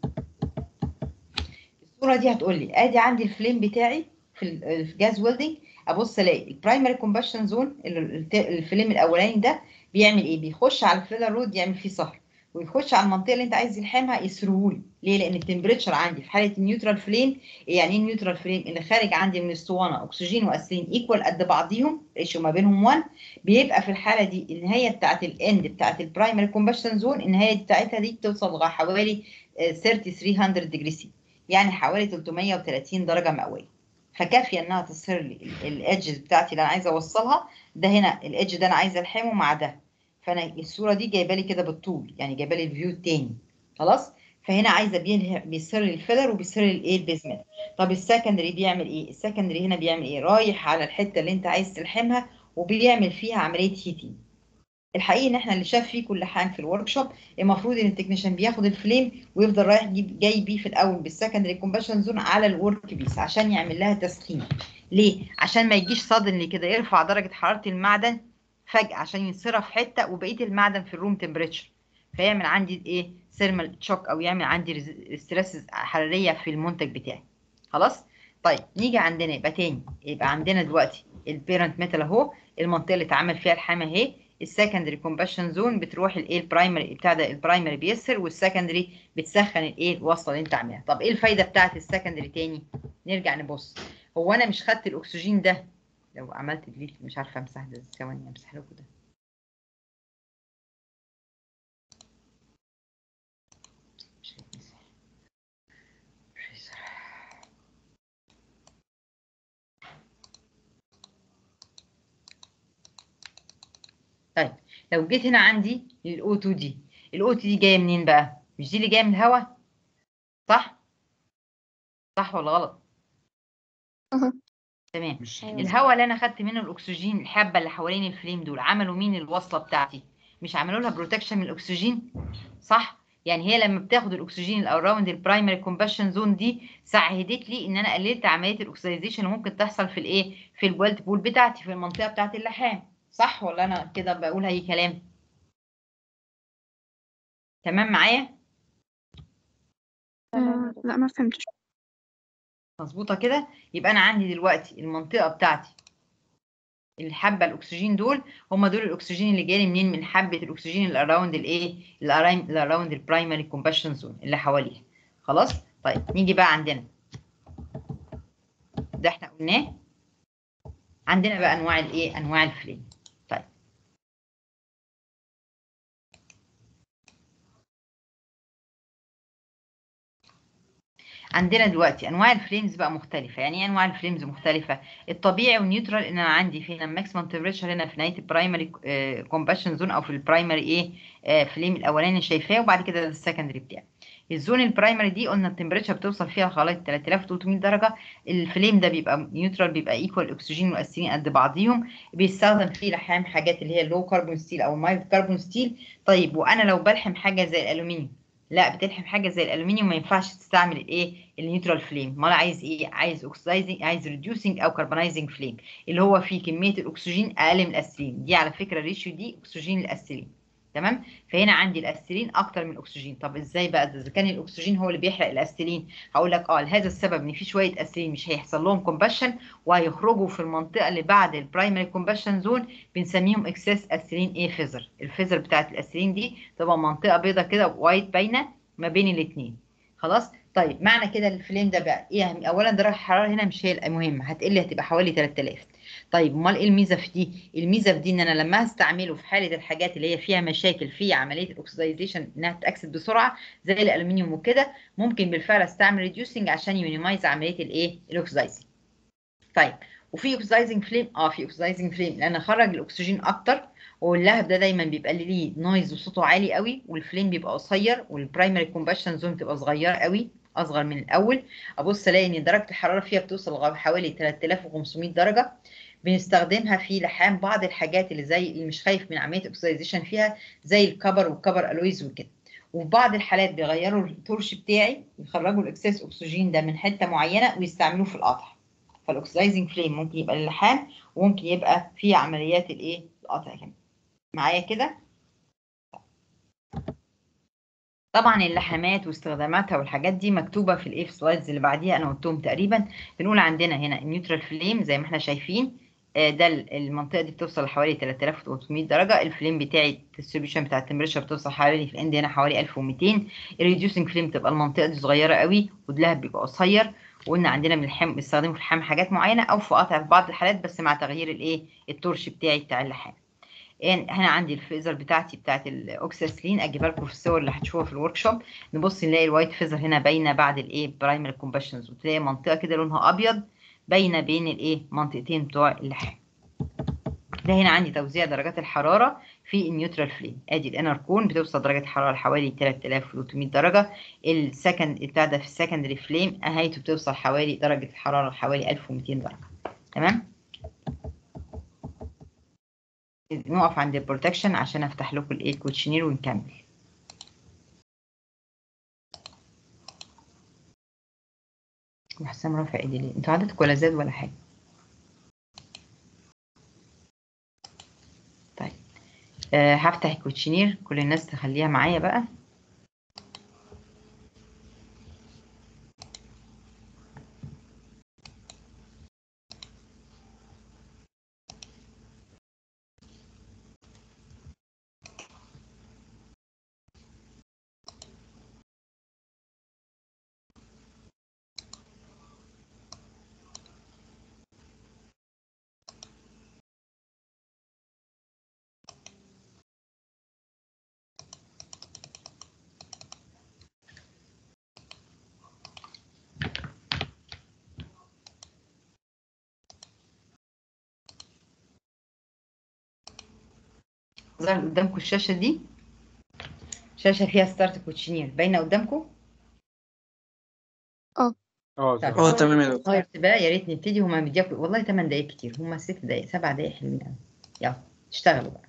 [SPEAKER 1] الصوره دي هتقول لي ادي عندي الفليم بتاعي في الجاز ويلدنج ابص الاقي البرايمري كومبشن زون الفليم الاولاني ده بيعمل ايه بيخش على الفيلر رود يعمل فيه صهر ويخش على المنطقه اللي انت عايز يلحمها يسرهولي ليه لان التمبريتشر عندي في حاله النيوترال فليم يعني ايه النيوترال فليم اللي خارج عندي من الاسطوانه اكسجين واسيلين ايكوال قد بعضيهم ريشيو ما بينهم 1 بيبقى في الحاله دي النهايه بتاعت الاند بتاعت البرايمري كومبشن زون النهايه بتاعتها دي بتوصل لغايه حوالي 3300 ديجري سي يعني حوالي 330 درجه مئويه فكافيه انها تصهر لي الايدجز بتاعتي اللي انا عايزه اوصلها ده هنا الايدج ده انا عايزه الحمه مع ده فانا الصوره دي جايبه لي كده بالطول يعني جايبه لي الفيو التاني خلاص فهنا عايزه بيصير لي الفيلر وبيصير لي الايه البيزمنت طب السكندري بيعمل ايه السكندري هنا بيعمل ايه رايح على الحته اللي انت عايز تلحمها وبيعمل فيها عمليه هيتنج الحقيقه ان احنا اللي شاف فيه كل حاجه في الورك شوب المفروض ان التكنيشن بياخد الفليم ويفضل رايح جيب جاي بيه في الاول بالسكندري كومبشن زون على الورك بيس عشان يعمل لها تسخين ليه عشان ما يجيش صادنلي كده يرفع درجه حراره المعدن فجاه عشان ينصرف في حته وبقيه المعدن في الروم تمبريتشر فيعمل عندي ايه ثيرمال تشوك او يعمل عندي ستريس حراريه في المنتج بتاعي خلاص طيب نيجي عندنا يبقى تاني يبقى عندنا دلوقتي البيرنت ميتال اهو المنطقه اللي اتعمل فيها الحامه اهي السكندري كومبشن زون بتروح الايه البرايمري بتاع ده البرايمري بيسر والسكندري بتسخن الايه الوصله اللي انت عاملها طب ايه الفايده بتاعت السكندري تاني نرجع نبص هو انا مش خدت الاكسجين ده لو عملت ديليت مش عارفه امسح ده ثواني امسح لكم ده مش هيتمسح طيب لو جيت هنا عندي الاو 2 دي الاو 2 دي جايه منين بقى مش دي اللي جايه من الهواء صح صح ولا غلط تمام الهواء اللي انا خدت منه الاكسجين الحبه اللي حوالين الفليم دول عملوا مين الوصله بتاعتي مش عملوا لها بروتكشن من الاكسجين صح يعني هي لما بتاخد الاكسجين الاراوند البرايمري كومبشن زون دي ساعدت لي ان انا قللت عمليه الاكسيديشن اللي ممكن تحصل في الايه في الويلت بول بتاعتي في المنطقه بتاعت اللحام صح ولا انا كده بقول اي كلام تمام معايا
[SPEAKER 4] آه لا ما فهمتش
[SPEAKER 1] مظبوطه كده يبقى انا عندي دلوقتي المنطقه بتاعتي الحبه الاكسجين دول هم دول الاكسجين اللي جاي منين من حبه الاكسجين اللي اراوند الايه اللي اراوند البرايمري كومبشن زون اللي حواليها خلاص طيب نيجي بقى عندنا ده احنا قلناه عندنا بقى انواع الايه انواع الفليم طيب عندنا دلوقتي انواع الفليمز بقى مختلفه يعني ايه انواع الفليمز مختلفه الطبيعي والنيوترال ان انا عندي في الماكسيمم تمبريتشر هنا في نهايه البرايمري كومبشن زون او في البرايمري ايه آه فليم الاولاني شايفاه وبعد كده السكندري بتاعي الزون البرايمري دي قلنا التمبريتشر بتوصل فيها خلاص 3300 درجه الفليم ده بيبقى نيوترال بيبقى ايكوال اكسجين واسيلين قد بعضيهم بيستخدم فيه لحام حاجات اللي هي اللو كربون ستيل او المايل كربون ستيل طيب وانا لو بلحم حاجه زي الالومنيوم لا بتلحم حاجه زي الالومنيوم ما ينفعش تستعمل الايه النيوترال فليم امال عايز ايه عايز اوكسيدايزنج عايز ريديوسنج او كربونايزنج فليم اللي هو فيه كميه الاكسجين اقل من الاسيلين دي على فكره الريشيو دي اكسجين الاسيلين تمام فهنا عندي الاسيلين اكتر من الاكسجين طب ازاي بقى ده اذا كان الاكسجين هو اللي بيحرق الاسيلين هقول لك اه لهذا السبب ان في شويه اسيلين مش هيحصل لهم كومبشن وهيخرجوا في المنطقه اللي بعد البرايمري كومبشن زون بنسميهم اكسس اسيلين ايه فيزر الفيزر بتاعت الاسيلين دي تبقى منطقه بيضه كده وايت باينه ما بين الاثنين خلاص طيب معنى كده الفليم ده بقى ايه اولا درجه الحراره هنا مش هي المهمه هتقل هتبقى حوالي 3000 طيب امال ايه الميزه في دي الميزه في دي ان انا لما هستعمله في حاله الحاجات اللي هي فيها مشاكل في عمليه الاكسدايزيشن انها تاكسد بسرعه زي الالومنيوم وكده ممكن بالفعل استعمل ريديوسنج عشان يمينيمايز عمليه الايه الاكسدايزنج طيب وفي اوكسدايزنج فليم اه في اوكسدايزنج فليم لان اخرج الاكسجين اكتر واللهب ده دايما بيبقى ليه نويز وصوته عالي قوي والفليم بيبقى قصير والبرايمري كومبشن زون بتبقى صغيره قوي اصغر من الاول ابص الاقي ان درجه الحراره فيها بتوصل لغايه حوالي 3500 درجه بنستخدمها في لحام بعض الحاجات اللي زي اللي مش خايف من عمليه اوكسيديشن فيها زي الكبر والكبر الويز وكده وفي بعض الحالات بيغيروا التورش بتاعي يخرجوا الاكسس اكسجين ده من حته معينه ويستعملوه في القطع فالاكسدايزنج فليم ممكن يبقى للحام وممكن يبقى في عمليات الايه القطع كمان معايا كده طبعا اللحامات واستخداماتها والحاجات دي مكتوبه في الايه في السلايدز اللي بعديها انا قلتهم تقريبا بنقول عندنا هنا النيوترال فليم زي ما احنا شايفين آه، ده ال- المنطقه دي بتوصل لحوالي 3300 درجه الفليم بتاعي الديستريبيوشن بتاع التمبريتشر بتوصل حوالي في الاند هنا حوالي 1200 الريديوسنج فليم تبقى المنطقه دي صغيره قوي ودلها بيبقى قصير وقلنا عندنا من الحام بنستخدمه في الحام حاجات معينه او في قطع في بعض الحالات بس مع تغيير الايه التورش بتاعي بتاع اللحام يعني هنا عندي الفيزر بتاعتي بتاعت الاوكساسلين اجيبها لكم في الصور اللي هتشوفوها في الورك شوب نبص نلاقي الوايت فيزر هنا باينه بعد الايه برايمري كومباشنز وتلاقي منطقه كده لونها ابيض باينه بين الايه منطقتين بتوع اللحام ده هنا عندي توزيع درجات الحراره في النيوترال فليم ادي الانر كون بتوصل درجه الحراره لحوالي 3300 درجه السكند بتاع ده في السكندري فليم نهايته بتوصل حوالي درجه الحراره حوالي 1200 درجه تمام نقف عند البروتكشن عشان افتح لكم الايه كوتشنير ونكمل وحسام رافع ايدي ليه انتوا عددكم ولا زاد ولا حاجه طيب أه هفتح الكوتشنير كل الناس تخليها معايا بقى ظهر قدامكم الشاشه دي شاشه فيها ستارت كوتشنير باينه قدامكم
[SPEAKER 2] اه
[SPEAKER 1] طيب.
[SPEAKER 2] اه تمام يا دكتور
[SPEAKER 1] طيب بقى يا ريت نبتدي هما مدياكم والله 8 دقايق كتير هما 6 دقايق 7 دقايق حلوين قوي يلا اشتغلوا بقى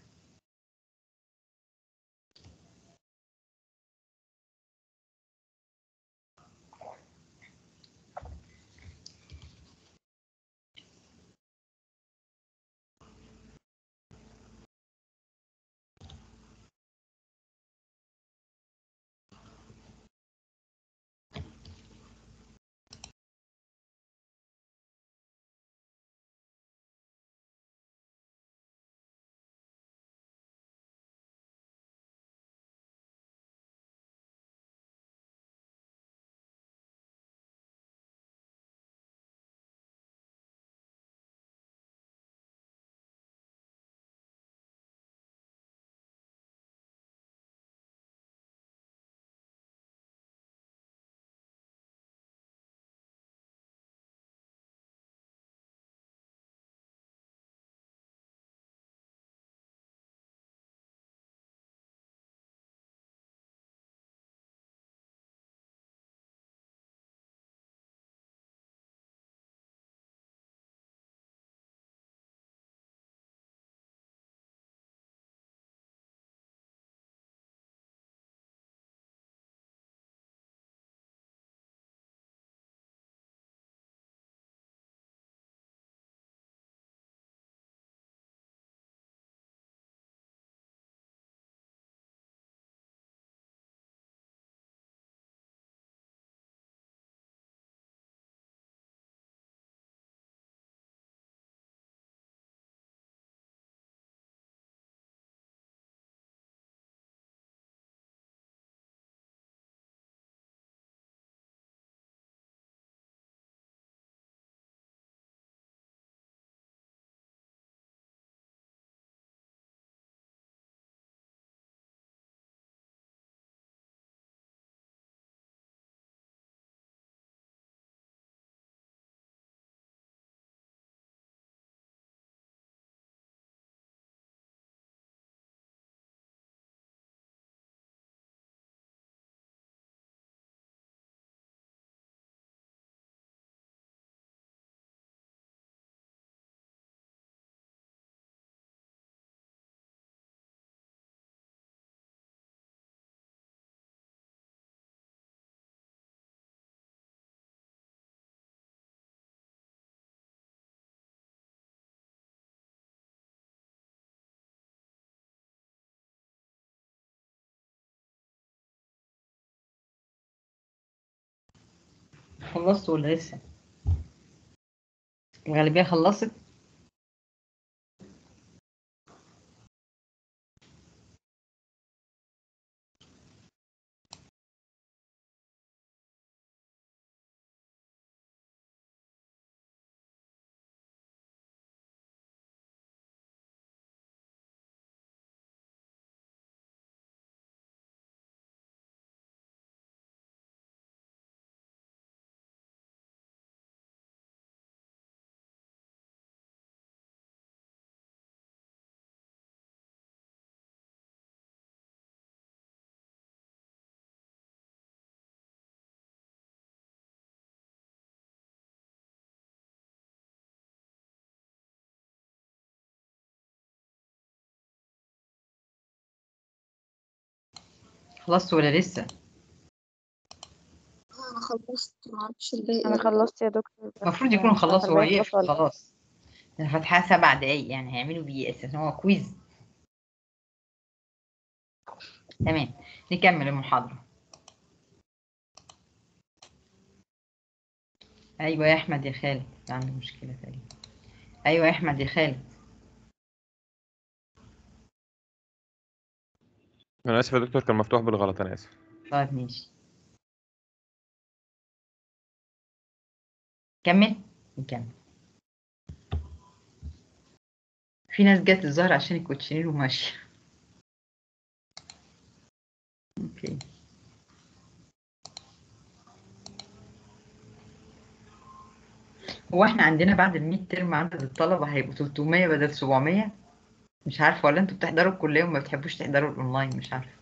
[SPEAKER 1] خلصتوا ولا لسه الغالبية خلصت خلصتوا ولا لسه
[SPEAKER 4] انا خلصت معرفش الباقي
[SPEAKER 8] انا خلصت يا دكتور بس
[SPEAKER 1] المفروض يكونوا
[SPEAKER 8] مش عارفة
[SPEAKER 1] خلصوا هو
[SPEAKER 8] الباقي
[SPEAKER 1] يقفل
[SPEAKER 8] خلص ولا لأ.
[SPEAKER 1] خلاص انا فاتحاها سبع دقايق يعني هيعملوا بيه اساسا هو كويز تمام نكمل المحاضرة ايوه يا احمد يا خالد عنده مشكلة تقريبا ايوه يا احمد يا خالد
[SPEAKER 6] انا اسف يا دكتور كان مفتوح بالغلط انا اسف
[SPEAKER 1] طيب ماشي كمل نكمل في ناس جت الظهر عشان الكوتشينير وماشية اوكي هو احنا عندنا بعد الميد ترم عدد الطلبة هيبقوا 300 بدل 700 مش عارفة ولا انتوا بتحضروا الكلية وما بتحبوش تحضروا الاونلاين مش عارفة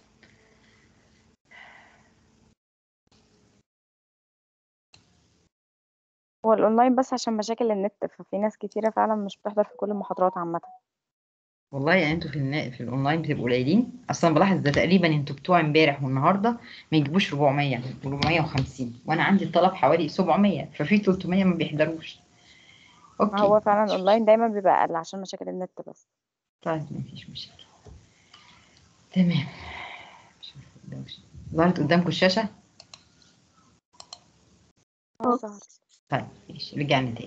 [SPEAKER 8] هو الاونلاين بس عشان مشاكل النت ففي ناس كتيرة فعلا مش بتحضر في كل المحاضرات عامة
[SPEAKER 1] والله يعني انتوا في النا... في الاونلاين بتبقوا قليلين اصلا بلاحظ ده تقريبا انتوا بتوع امبارح والنهارده ما يجيبوش 400 450 وانا عندي الطلب حوالي 700 ففي 300 ما بيحضروش
[SPEAKER 8] ما
[SPEAKER 1] اوكي
[SPEAKER 8] هو فعلا الاونلاين دايما بيبقى اقل عشان مشاكل النت بس
[SPEAKER 1] طيب مفيش مشاكل تمام ظهرت قدامكم الشاشة
[SPEAKER 8] اه ظهرت
[SPEAKER 1] طيب ماشي رجعنا تاني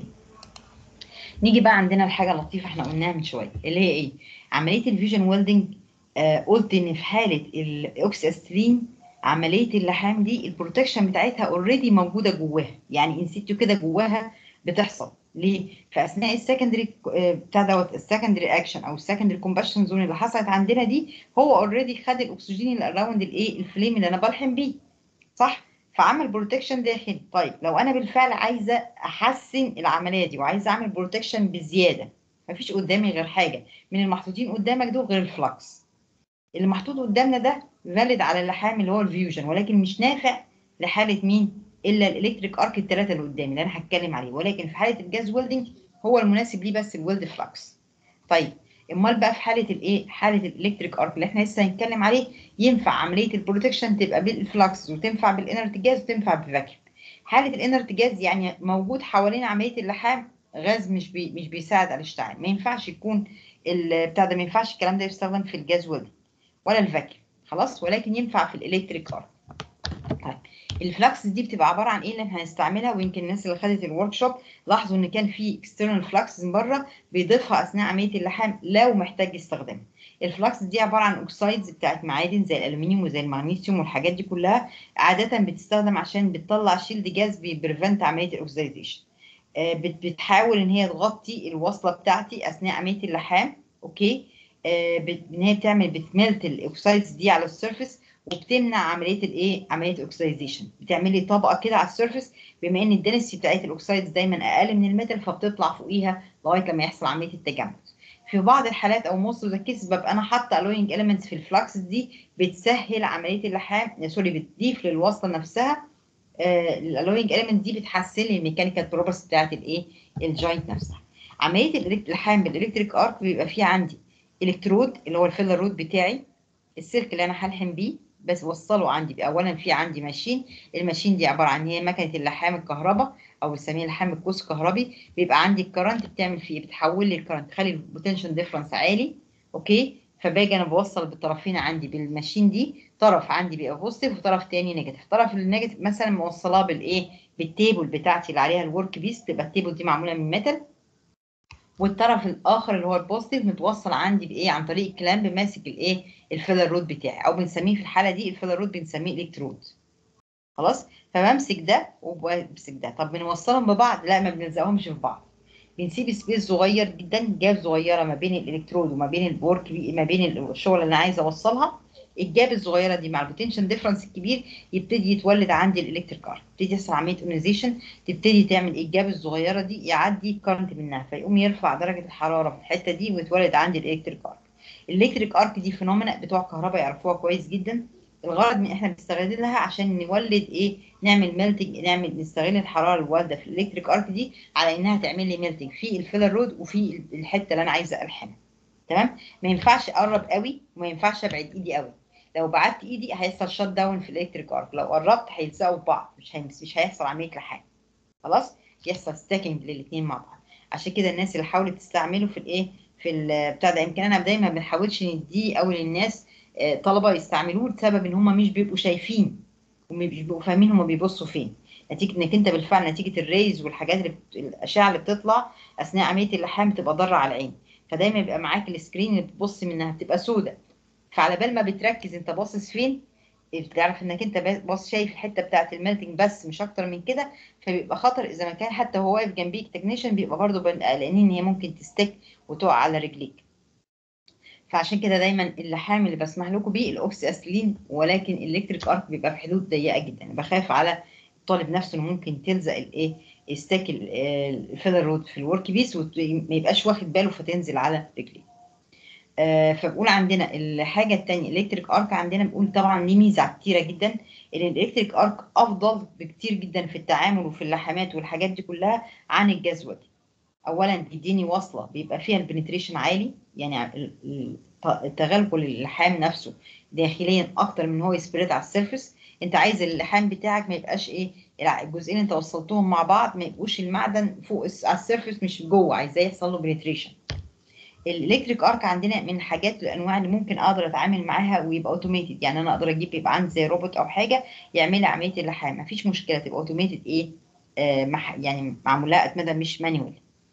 [SPEAKER 1] نيجي بقى عندنا الحاجة اللطيفة احنا قلناها من شوية اللي هي ايه عملية الفيجن ويلدنج آه قلت ان في حالة الاوكس استرين عملية اللحام دي البروتكشن بتاعتها اوريدي موجودة جواها يعني انسيتو كده جواها بتحصل ليه؟ في اثناء السكندري بتاع دوت السكندري اكشن او السكندري كومباشن زون اللي حصلت عندنا دي هو اوريدي خد الاكسجين اللي اراوند الايه الفليم اللي انا بلحم بيه صح؟ فعمل بروتكشن داخلي طيب لو انا بالفعل عايزه احسن العمليه دي وعايزه اعمل بروتكشن بزياده مفيش قدامي غير حاجه من المحطوطين قدامك دول غير الفلكس اللي محطوط قدامنا ده فاليد على اللحام اللي هو الفيوجن ولكن مش نافع لحاله مين الا الالكتريك ارك الثلاثه اللي قدامي اللي انا هتكلم عليه ولكن في حاله الجاز ويلدنج هو المناسب ليه بس الويلد فلكس طيب امال بقى في حاله الايه حاله الالكتريك ارك اللي احنا لسه هنتكلم عليه ينفع عمليه البروتكشن تبقى بالفلكس وتنفع بالانرت جاز وتنفع بالفاكيوم حاله الانرت جاز يعني موجود حوالين عمليه اللحام غاز مش بي مش بيساعد على الاشتعال ما ينفعش يكون بتاع ده ما ينفعش الكلام ده يستخدم في الجاز ويلدنج ولا الفاكيوم خلاص ولكن ينفع في الالكتريك ارك طيب الفلكس دي بتبقى عباره عن ايه اللي احنا هنستعملها ويمكن الناس اللي خدت الورك شوب لاحظوا ان كان في اكسترنال فلكس من بره بيضيفها اثناء عمليه اللحام لو محتاج يستخدمها الفلكس دي عباره عن اوكسايدز بتاعت معادن زي الالومنيوم وزي المغنيسيوم والحاجات دي كلها عاده بتستخدم عشان بتطلع شيلد جاز بيبريفنت عمليه الاكسيديشن آه بتحاول ان هي تغطي الوصله بتاعتي اثناء عمليه اللحام اوكي آه ان هي بتعمل بتملت الاوكسايدز دي على السيرفيس وبتمنع عمليه الايه عمليه الاكسيديشن بتعملي طبقه كده على السيرفيس بما ان الدنسيتي بتاعت الاوكسايدز دايما اقل من الميتال فبتطلع فوقيها لغايه لما يحصل عمليه التجمد في بعض الحالات او موست اوف ذا كيس ببقى انا حاطه الوينج اليمنتس في الفلكس دي بتسهل عمليه اللحام سوري بتضيف للوصله نفسها آه الالوينج اليمنت دي بتحسن لي الميكانيكال بروبرتيز بتاعت الايه الجوينت نفسها عمليه اللحام بالالكتريك ارك بيبقى فيه عندي الكترود اللي هو الفيلر رود بتاعي السلك اللي انا هلحم بيه بس وصله عندي اولا في عندي ماشين الماشين دي عباره عن هي مكنه اللحام الكهرباء او بنسميها لحام القوس الكهربي بيبقى عندي الكرنت بتعمل فيه بتحول لي الكرنت تخلي البوتنشال ديفرنس عالي اوكي فباجي انا بوصل بالطرفين عندي بالماشين دي طرف عندي بيبقى بوزيتيف وطرف تاني نيجاتيف طرف النيجاتيف مثلا موصلاه بالايه بالتيبل بتاعتي اللي عليها الورك بيس تبقى التيبل دي معموله من ميتال والطرف الاخر اللي هو البوزيتيف متوصل عندي بايه عن طريق كلامب ماسك الايه الفيلر رود بتاعي او بنسميه في الحاله دي الفيلر رود بنسميه الكترود خلاص فبمسك ده وبمسك ده طب بنوصلهم ببعض لا ما بنلزقهمش في بعض بنسيب سبيس صغير جدا جاب صغيره ما بين الالكترود وما بين الورك ما بين الشغل اللي انا عايزه اوصلها الجاب الصغيره دي مع البوتنشال ديفرنس الكبير يبتدي يتولد عندي الالكتريك ارك تبتدي يحصل عمليه اونيزيشن تبتدي تعمل الجاب الصغيره دي يعدي كارنت منها فيقوم يرفع درجه الحراره في الحته دي ويتولد عندي الالكتريك ارك الالكتريك ارك دي فينومينا بتوع الكهرباء يعرفوها كويس جدا الغرض من احنا بنستغلها عشان نولد ايه نعمل ميلتنج نعمل نستغل الحراره الوالده في الالكتريك ارك دي على انها تعمل لي ميلتنج في الفيلر رود وفي الحته اللي انا عايزه الحمها تمام ما ينفعش اقرب قوي وما ينفعش ابعد ايدي قوي لو بعدت ايدي هيحصل شات داون في الالكتريك ارك لو قربت هيلزقوا في بعض مش هيمس مش هيحصل عمليه لحام خلاص يحصل ستاكينج للاثنين مع بعض عشان كده الناس اللي حاولت تستعمله في الايه في بتاع ده يمكن انا دايما ما بنحاولش نديه قوي للناس طلبه يستعملوه لسبب ان هم مش بيبقوا شايفين ومش بيبقوا فاهمين هم بيبصوا فين نتيجه انك انت بالفعل نتيجه الريز والحاجات اللي بت... الاشعه اللي بتطلع اثناء عمليه اللحام بتبقى ضاره على العين فدايما يبقى معاك السكرين اللي بتبص منها بتبقى سودة فعلى بال ما بتركز انت باصص فين بتعرف انك انت باص شايف الحته بتاعه الميلتنج بس مش اكتر من كده فبيبقى خطر اذا ما كان حتى هو واقف جنبيك تكنيشن بيبقى برضه قلقانين ان هي ممكن تستك وتقع على رجليك فعشان كده دايما اللحام اللي بسمح لكم بيه الاوكسي اسلين ولكن الالكتريك ارك بيبقى في حدود ضيقه جدا بخاف على الطالب نفسه انه ممكن تلزق الايه ستاك الفيلر رود في الورك بيس وما يبقاش واخد باله فتنزل على رجليه آه فبقول عندنا الحاجه الثانيه الالكتريك ارك عندنا بنقول طبعا ليه ميزه كتيره جدا ان الالكتريك ارك افضل بكتير جدا في التعامل وفي اللحامات والحاجات دي كلها عن الجزوه دي اولا بيديني وصله بيبقى فيها البنتريشن عالي يعني التغلغل اللحام نفسه داخليا اكتر من هو يسبريد على السيرفس انت عايز اللحام بتاعك ما يبقاش ايه الجزئين انت وصلتهم مع بعض ما يبقوش المعدن فوق على السيرفس مش جوه عايزاه يحصل له بنتريشن الالكتريك ارك عندنا من الحاجات الانواع اللي ممكن اقدر اتعامل معاها ويبقى اوتوميتد يعني انا اقدر اجيب يبقى عندي زي روبوت او حاجه يعمل لي عمليه اللحام مفيش مشكله تبقى اوتوميتد ايه آه مح يعني معموله اتمده مش مانيوال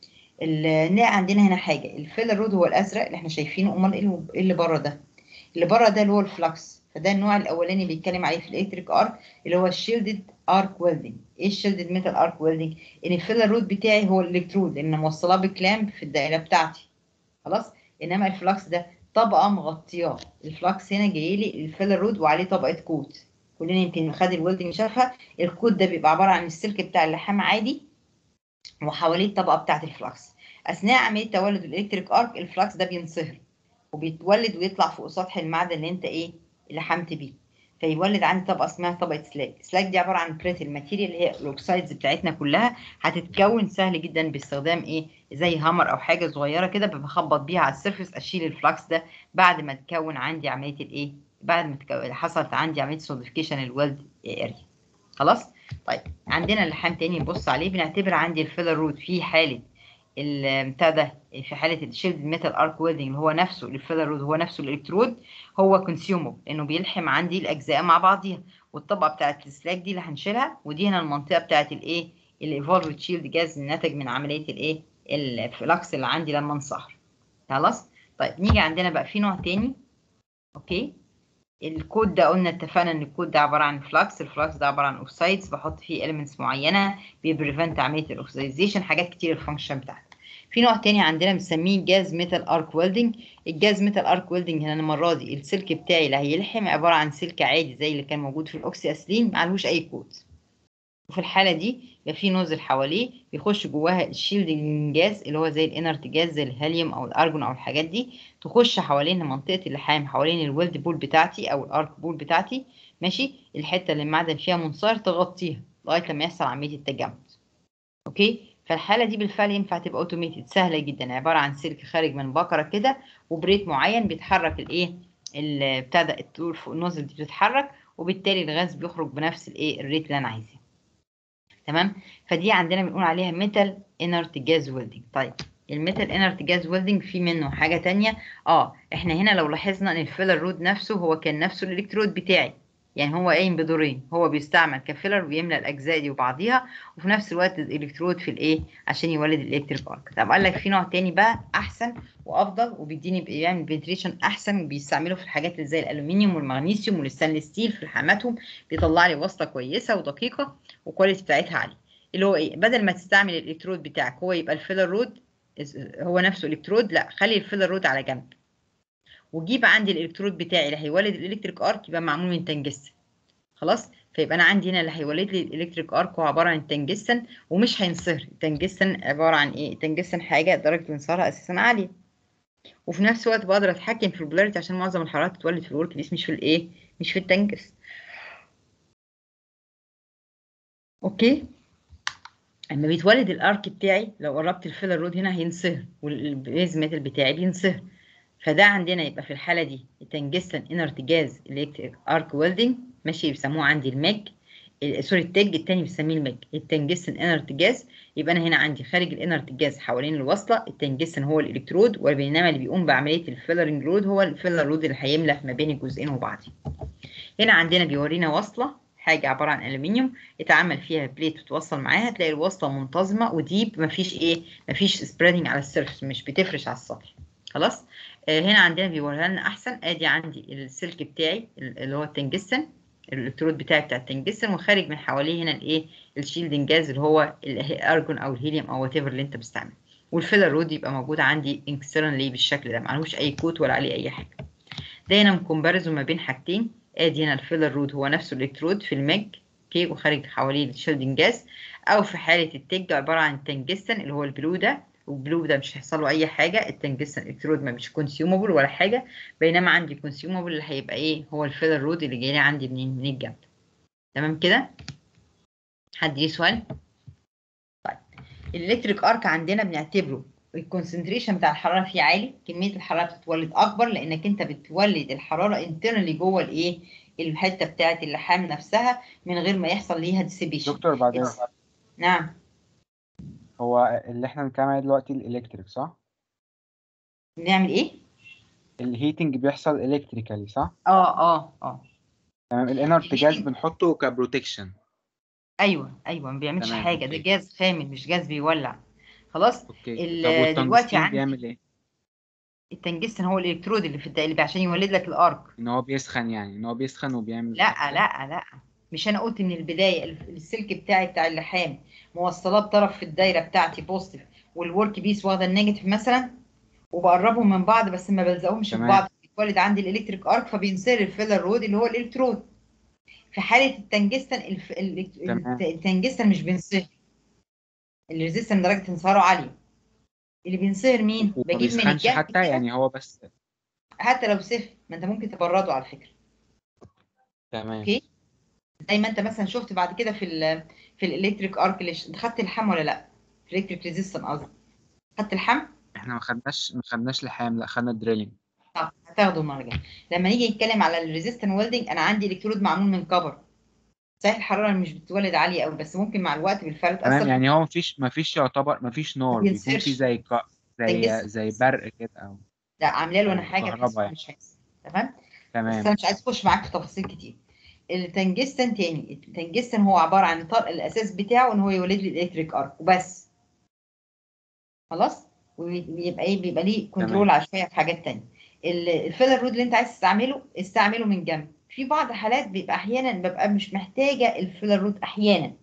[SPEAKER 1] نلاقي عندنا هنا حاجه الفيلر رود هو الازرق اللي احنا شايفينه امال ايه اللي بره ده اللي بره ده اللي هو الفلكس فده النوع الاولاني بيتكلم عليه في الالكتريك ارك اللي هو الشيلدد ارك ويلدنج ايه الشيلدد ميتال ارك ويلدنج ان الفيلر رود بتاعي هو الالكترود لان موصلاه بكلامب في الدائره بتاعتي خلاص انما الفلكس ده طبقه مغطياه الفلكس هنا جاي لي الفيلر رود وعليه طبقه كوت كلنا يمكن خد الويلدنج شافها الكوت ده بيبقى عباره عن السلك بتاع اللحام عادي وحواليه الطبقه بتاعه الفلكس اثناء عمليه تولد الالكتريك ارك الفلكس ده بينصهر وبيتولد ويطلع فوق سطح المعدن اللي انت ايه لحمت بيه فيولد عندي طبقه اسمها طبقه سلاج سلاج دي عباره عن بريتل ماتيريال اللي هي الاوكسايدز بتاعتنا كلها هتتكون سهل جدا باستخدام ايه زي هامر او حاجه صغيره كده بخبط بيها على السيرفيس اشيل الفلكس ده بعد ما تكون عندي عمليه الايه بعد ما تكون حصلت عندي عمليه سوليديفيكيشن الويلد اريا خلاص طيب عندنا اللحام تاني نبص عليه بنعتبر عندي الفيلر رود في حاله بتاع ده في حاله الشيلد ميتال ارك ويلدنج اللي هو نفسه الفيلر رود هو نفسه الالكترود هو كونسيومبل لانه بيلحم عندي الاجزاء مع بعضيها والطبقه بتاعت السلاك دي اللي هنشيلها ودي هنا المنطقه بتاعت الايه الايفولفد شيلد جاز الناتج من عمليه الايه الفلكس اللي عندي لما انصهر خلاص طيب نيجي عندنا بقى في نوع تاني اوكي الكود ده قلنا اتفقنا ان الكود ده عباره عن فلكس الفلكس ده عباره عن اوكسايدز بحط فيه اليمنتس معينه بيبريفنت عمليه الاوكسيديزيشن حاجات كتير الفانكشن بتاعته في نوع تاني عندنا بنسميه جاز ميتال ارك ويلدنج الجاز ميتال ارك ويلدنج هنا المره دي السلك بتاعي اللي هيلحم عباره عن سلك عادي زي اللي كان موجود في الاوكسي اسلين معلهوش اي كود وفي الحاله دي يبقى في نوزل حواليه بيخش جواها الشيلدنج جاز اللي هو زي الانرت جاز زي الهيليوم او الارجون او الحاجات دي تخش حوالين منطقه اللحام حوالين الويلد بول بتاعتي او الارك بول بتاعتي ماشي الحته اللي المعدن فيها منصهر تغطيها لغايه لما يحصل عمليه التجمد اوكي فالحاله دي بالفعل ينفع تبقى اوتوميتد سهله جدا عباره عن سلك خارج من بكره كده وبريت معين بيتحرك الايه بتاع ده الطول فوق النوزل دي بتتحرك وبالتالي الغاز بيخرج بنفس الايه الريت اللي انا عايزاه تمام فدي عندنا بنقول عليها ميتال انرت جاز ويلدنج طيب الميتال انرت جاز ويلدنج في منه حاجه تانية اه احنا هنا لو لاحظنا ان الفيلر رود نفسه هو كان نفسه الالكترود بتاعي يعني هو قايم بدورين هو بيستعمل كفيلر ويملى الاجزاء دي وبعضيها وفي نفس الوقت الالكترود في الايه عشان يولد الالكتريك ارك طب قال لك في نوع تاني بقى احسن وافضل وبيديني بيعمل بنتريشن احسن وبيستعملوا في الحاجات اللي زي الالومنيوم والمغنيسيوم والستانلس ستيل في حماتهم بيطلع لي وصله كويسه ودقيقه والكواليتي بتاعتها عاليه اللي هو ايه بدل ما تستعمل الالكترود بتاعك هو يبقى الفيلر رود هو نفسه الكترود لا خلي الفيلر رود على جنب وجيب عندي الالكترود بتاعي اللي هيولد الالكتريك ارك يبقى معمول من تنجستن خلاص فيبقى انا عندي هنا اللي هيولد لي الالكتريك ارك هو عباره عن تنجستن ومش هينصهر التنجستن عباره عن ايه التنجستن حاجه درجه انصهارها اساسا عاليه وفي نفس الوقت بقدر اتحكم في البولاريتي عشان معظم الحرارات بتتولد في الورك بيس مش في الايه مش في التنجس اوكي اما بيتولد الارك بتاعي لو قربت الفيلر رود هنا هينصهر والبيز ميتال بتاعي بينصهر فده عندنا يبقى في الحاله دي التنجستن انرت جاز الكتريك ارك ويلدنج ماشي بيسموه عندي الميج سوري التج التاني بنسميه الميج التنجستن انرت جاز يبقى انا هنا عندي خارج الانرت جاز حوالين الوصله التنجستن هو الالكترود وبينما اللي بيقوم بعمليه الفيلرنج رود هو الفيلر رود اللي هيملى ما بين الجزئين وبعضهم هنا عندنا بيورينا وصله حاجه عباره عن الومنيوم اتعمل فيها بليت وتوصل معاها تلاقي الوصله منتظمه وديب مفيش ايه مفيش سبريدنج على السيرفس مش بتفرش على السطح خلاص آه هنا عندنا بيوريها لنا احسن ادي عندي السلك بتاعي اللي هو التنجستن الالكترود بتاعي بتاع التنجستن وخارج من حواليه هنا الايه الشيلدنج جاز اللي هو الارجون او الهيليوم او وات ايفر اللي انت بتستعمله والفيلر رود يبقى موجود عندي اكسترنالي بالشكل ده معلوش اي كوت ولا عليه اي حاجه ده هنا مكمباريزون ما بين حاجتين ادي هنا الفيلر رود هو نفسه الالكترود في المج اوكي وخارج حواليه الشيلدنج جاز او في حاله التج عباره عن تنجستن اللي هو البلو ده والبلو ده مش هيحصل له اي حاجه التنجستن الكترود ما مش كونسيومابل ولا حاجه بينما عندي كونسيومابل اللي هيبقى ايه هو الفيلر رود اللي جاي لي عندي منين من الجنب تمام كده حد ليه سؤال طيب الالكتريك ارك عندنا بنعتبره الكونسنتريشن بتاع الحراره فيه عالي كميه الحراره بتتولد اكبر لانك انت بتولد الحراره انترنالي جوه الايه الحته بتاعه اللحام نفسها من غير ما يحصل ليها ديسيبيشن
[SPEAKER 5] دكتور بعدين
[SPEAKER 1] نعم
[SPEAKER 5] هو اللي احنا بنتكلم عليه دلوقتي الالكتريك صح؟
[SPEAKER 1] بنعمل ايه؟
[SPEAKER 5] الهيتنج بيحصل الكتريكالي صح؟
[SPEAKER 1] اه اه اه
[SPEAKER 5] تمام الانرت جاز بنحطه كبروتكشن
[SPEAKER 1] ايوه ايوه ما بيعملش
[SPEAKER 5] تمام،
[SPEAKER 1] حاجه ده
[SPEAKER 5] أوكي.
[SPEAKER 1] جاز خامل مش جاز بيولع خلاص
[SPEAKER 5] اوكي
[SPEAKER 1] ال-
[SPEAKER 5] طب
[SPEAKER 1] دلوقتي
[SPEAKER 5] والتنجستين
[SPEAKER 1] عندي
[SPEAKER 5] بيعمل ايه؟
[SPEAKER 1] التنجستن هو الالكترود اللي في الد- اللي عشان يولد لك الارك
[SPEAKER 5] ان هو بيسخن يعني ان هو بيسخن وبيعمل
[SPEAKER 1] لا لا لا مش انا قلت من البدايه ال- السلك بتاعي بتاع اللحام موصلاه بطرف في الدايره بتاعتي بوزيتيف والورك بيس واخده النيجاتيف مثلا وبقربهم من بعض بس ما بلزقهمش في
[SPEAKER 5] تمام.
[SPEAKER 1] بعض بيتولد عندي الالكتريك ارك فبينصهر الفيلر رود اللي هو الالكترود في حاله التنجستن الف... ال-
[SPEAKER 5] تمام.
[SPEAKER 1] التنجستن مش بينصهر الريزيستنس درجه انصهاره عاليه اللي بينصهر مين؟
[SPEAKER 5] وما
[SPEAKER 1] بجيب من
[SPEAKER 5] بيسخنش
[SPEAKER 1] الجنب
[SPEAKER 5] حتى
[SPEAKER 1] كده،
[SPEAKER 5] يعني هو بس
[SPEAKER 1] حتى لو سخن ما انت ممكن تبرده على فكره
[SPEAKER 5] تمام
[SPEAKER 1] اوكي زي ما انت مثلا شفت بعد كده في ال في الالكتريك ارك اللي ش- خدت اللحام ولا لا في الالكتريك ريزيستنس قصدي خدت اللحام
[SPEAKER 5] احنا ما خدناش ما خدناش لحام لا خدنا دريلينج
[SPEAKER 1] طب هتاخده المره الجايه لما نيجي نتكلم على الريزيستنس ويلدنج انا عندي الكترود معمول من كفر صحيح الحراره مش بتولد عاليه قوي بس ممكن مع الوقت بالفعل
[SPEAKER 5] تمام
[SPEAKER 1] تاثر
[SPEAKER 5] يعني هو مفيش مفيش يعتبر مفيش نار بيكون
[SPEAKER 1] بينسرش.
[SPEAKER 5] في زي ك... زي
[SPEAKER 1] تنجس.
[SPEAKER 5] زي برق كده او
[SPEAKER 1] لا عامله له انا
[SPEAKER 5] أو
[SPEAKER 1] حاجه
[SPEAKER 5] كهرباء
[SPEAKER 1] بحيث إنه
[SPEAKER 5] يعني.
[SPEAKER 1] مش هيحصل تمام بس
[SPEAKER 5] تمام
[SPEAKER 1] انا مش عايز اخش معاك في تفاصيل كتير التنجستن تاني التنجستن هو عباره عن الطرق الاساس بتاعه ان هو يولد لي الالكتريك ارك وبس خلاص وبيبقى ايه بيبقى ليه كنترول على شويه في حاجات تانية ال- الفيلر رود اللي انت عايز تستعمله استعمله من جنب في بعض الحالات بيبقى احيانا ببقى مش محتاجه الفيلر رود احيانا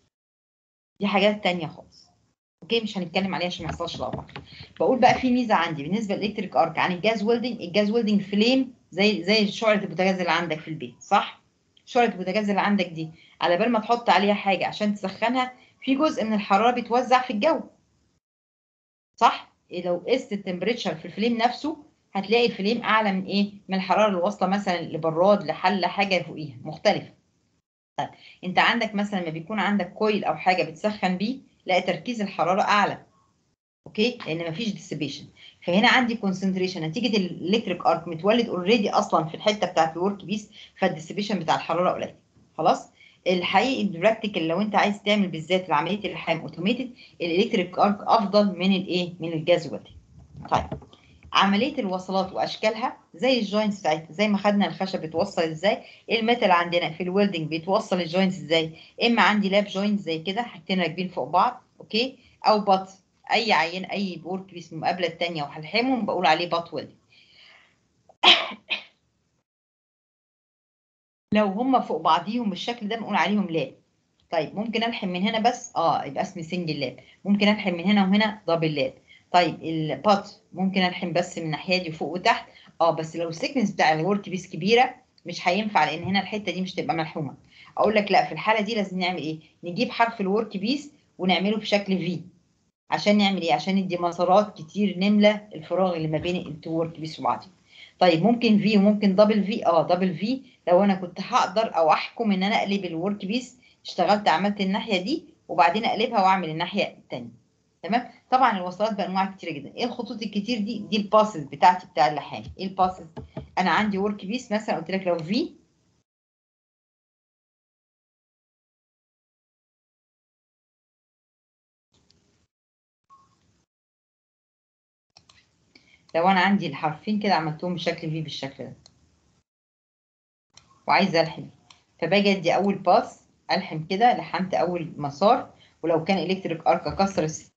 [SPEAKER 1] دي حاجات تانية خالص اوكي مش هنتكلم عليها عشان ما يحصلش لخبطه بقول بقى في ميزه عندي بالنسبه للالكتريك ارك عن الجاز ويلدنج الجاز ويلدنج فليم زي زي شعله البوتاجاز اللي عندك في البيت صح شعله البوتاجاز اللي عندك دي على بال ما تحط عليها حاجه عشان تسخنها في جزء من الحراره بيتوزع في الجو صح إيه لو قست التمبريتشر في الفليم نفسه هتلاقي الفليم اعلى من ايه من الحراره اللي واصله مثلا لبراد لحله حاجه فوقيها مختلفه طيب انت عندك مثلا لما بيكون عندك كويل او حاجه بتسخن بيه لا تركيز الحراره اعلى اوكي لان مفيش ديسيبيشن فهنا عندي كونسنتريشن نتيجه الالكتريك ارك متولد اوريدي اصلا في الحته بتاعت الورك بيس فالديسيبيشن بتاع الحراره قليل خلاص الحقيقي البراكتيكال لو انت عايز تعمل بالذات عمليه اللحام اوتوميتد الالكتريك ارك افضل من الايه من الجاذبه طيب عمليه الوصلات واشكالها زي الجوينتس بتاعتها زي ما خدنا الخشب بيتوصل ازاي الميتال عندنا في الويلدنج بيتوصل الجوينتس ازاي اما عندي لاب جوينت زي كده حاجتين راكبين فوق بعض اوكي او بط اي عين اي ورك بيس من المقابله الثانيه وهلحمهم بقول عليه بط ويلدنج لو هم فوق بعضيهم بالشكل ده بنقول عليهم لاب طيب ممكن الحم من هنا بس اه يبقى اسمي سنجل لاب ممكن الحم من هنا وهنا دبل لاب طيب البات ممكن الحم بس من الناحيه دي فوق وتحت اه بس لو السيكنس بتاع الورك بيس كبيره مش هينفع لان هنا الحته دي مش تبقى ملحومه اقول لك لا في الحاله دي لازم نعمل ايه نجيب حرف الورك بيس ونعمله بشكل في عشان نعمل ايه عشان ندي مسارات كتير نملى الفراغ اللي ما بين التو ورك بيس وبعضهم طيب ممكن في وممكن دبل في اه دبل في لو انا كنت هقدر او احكم ان انا اقلب الورك بيس اشتغلت عملت الناحيه دي وبعدين اقلبها واعمل الناحيه الثانيه تمام طبعا الوصلات بانواع كتيره جدا ايه الخطوط الكتير دي دي الباسز بتاعتي بتاع اللحام ايه الباسز انا عندي ورك بيس مثلا قلت لك لو في لو انا عندي الحرفين كده عملتهم بشكل في بالشكل ده وعايزه الحم فباجي ادي اول باس الحم كده لحمت اول مسار ولو كان الكتريك ارك اكسر الس-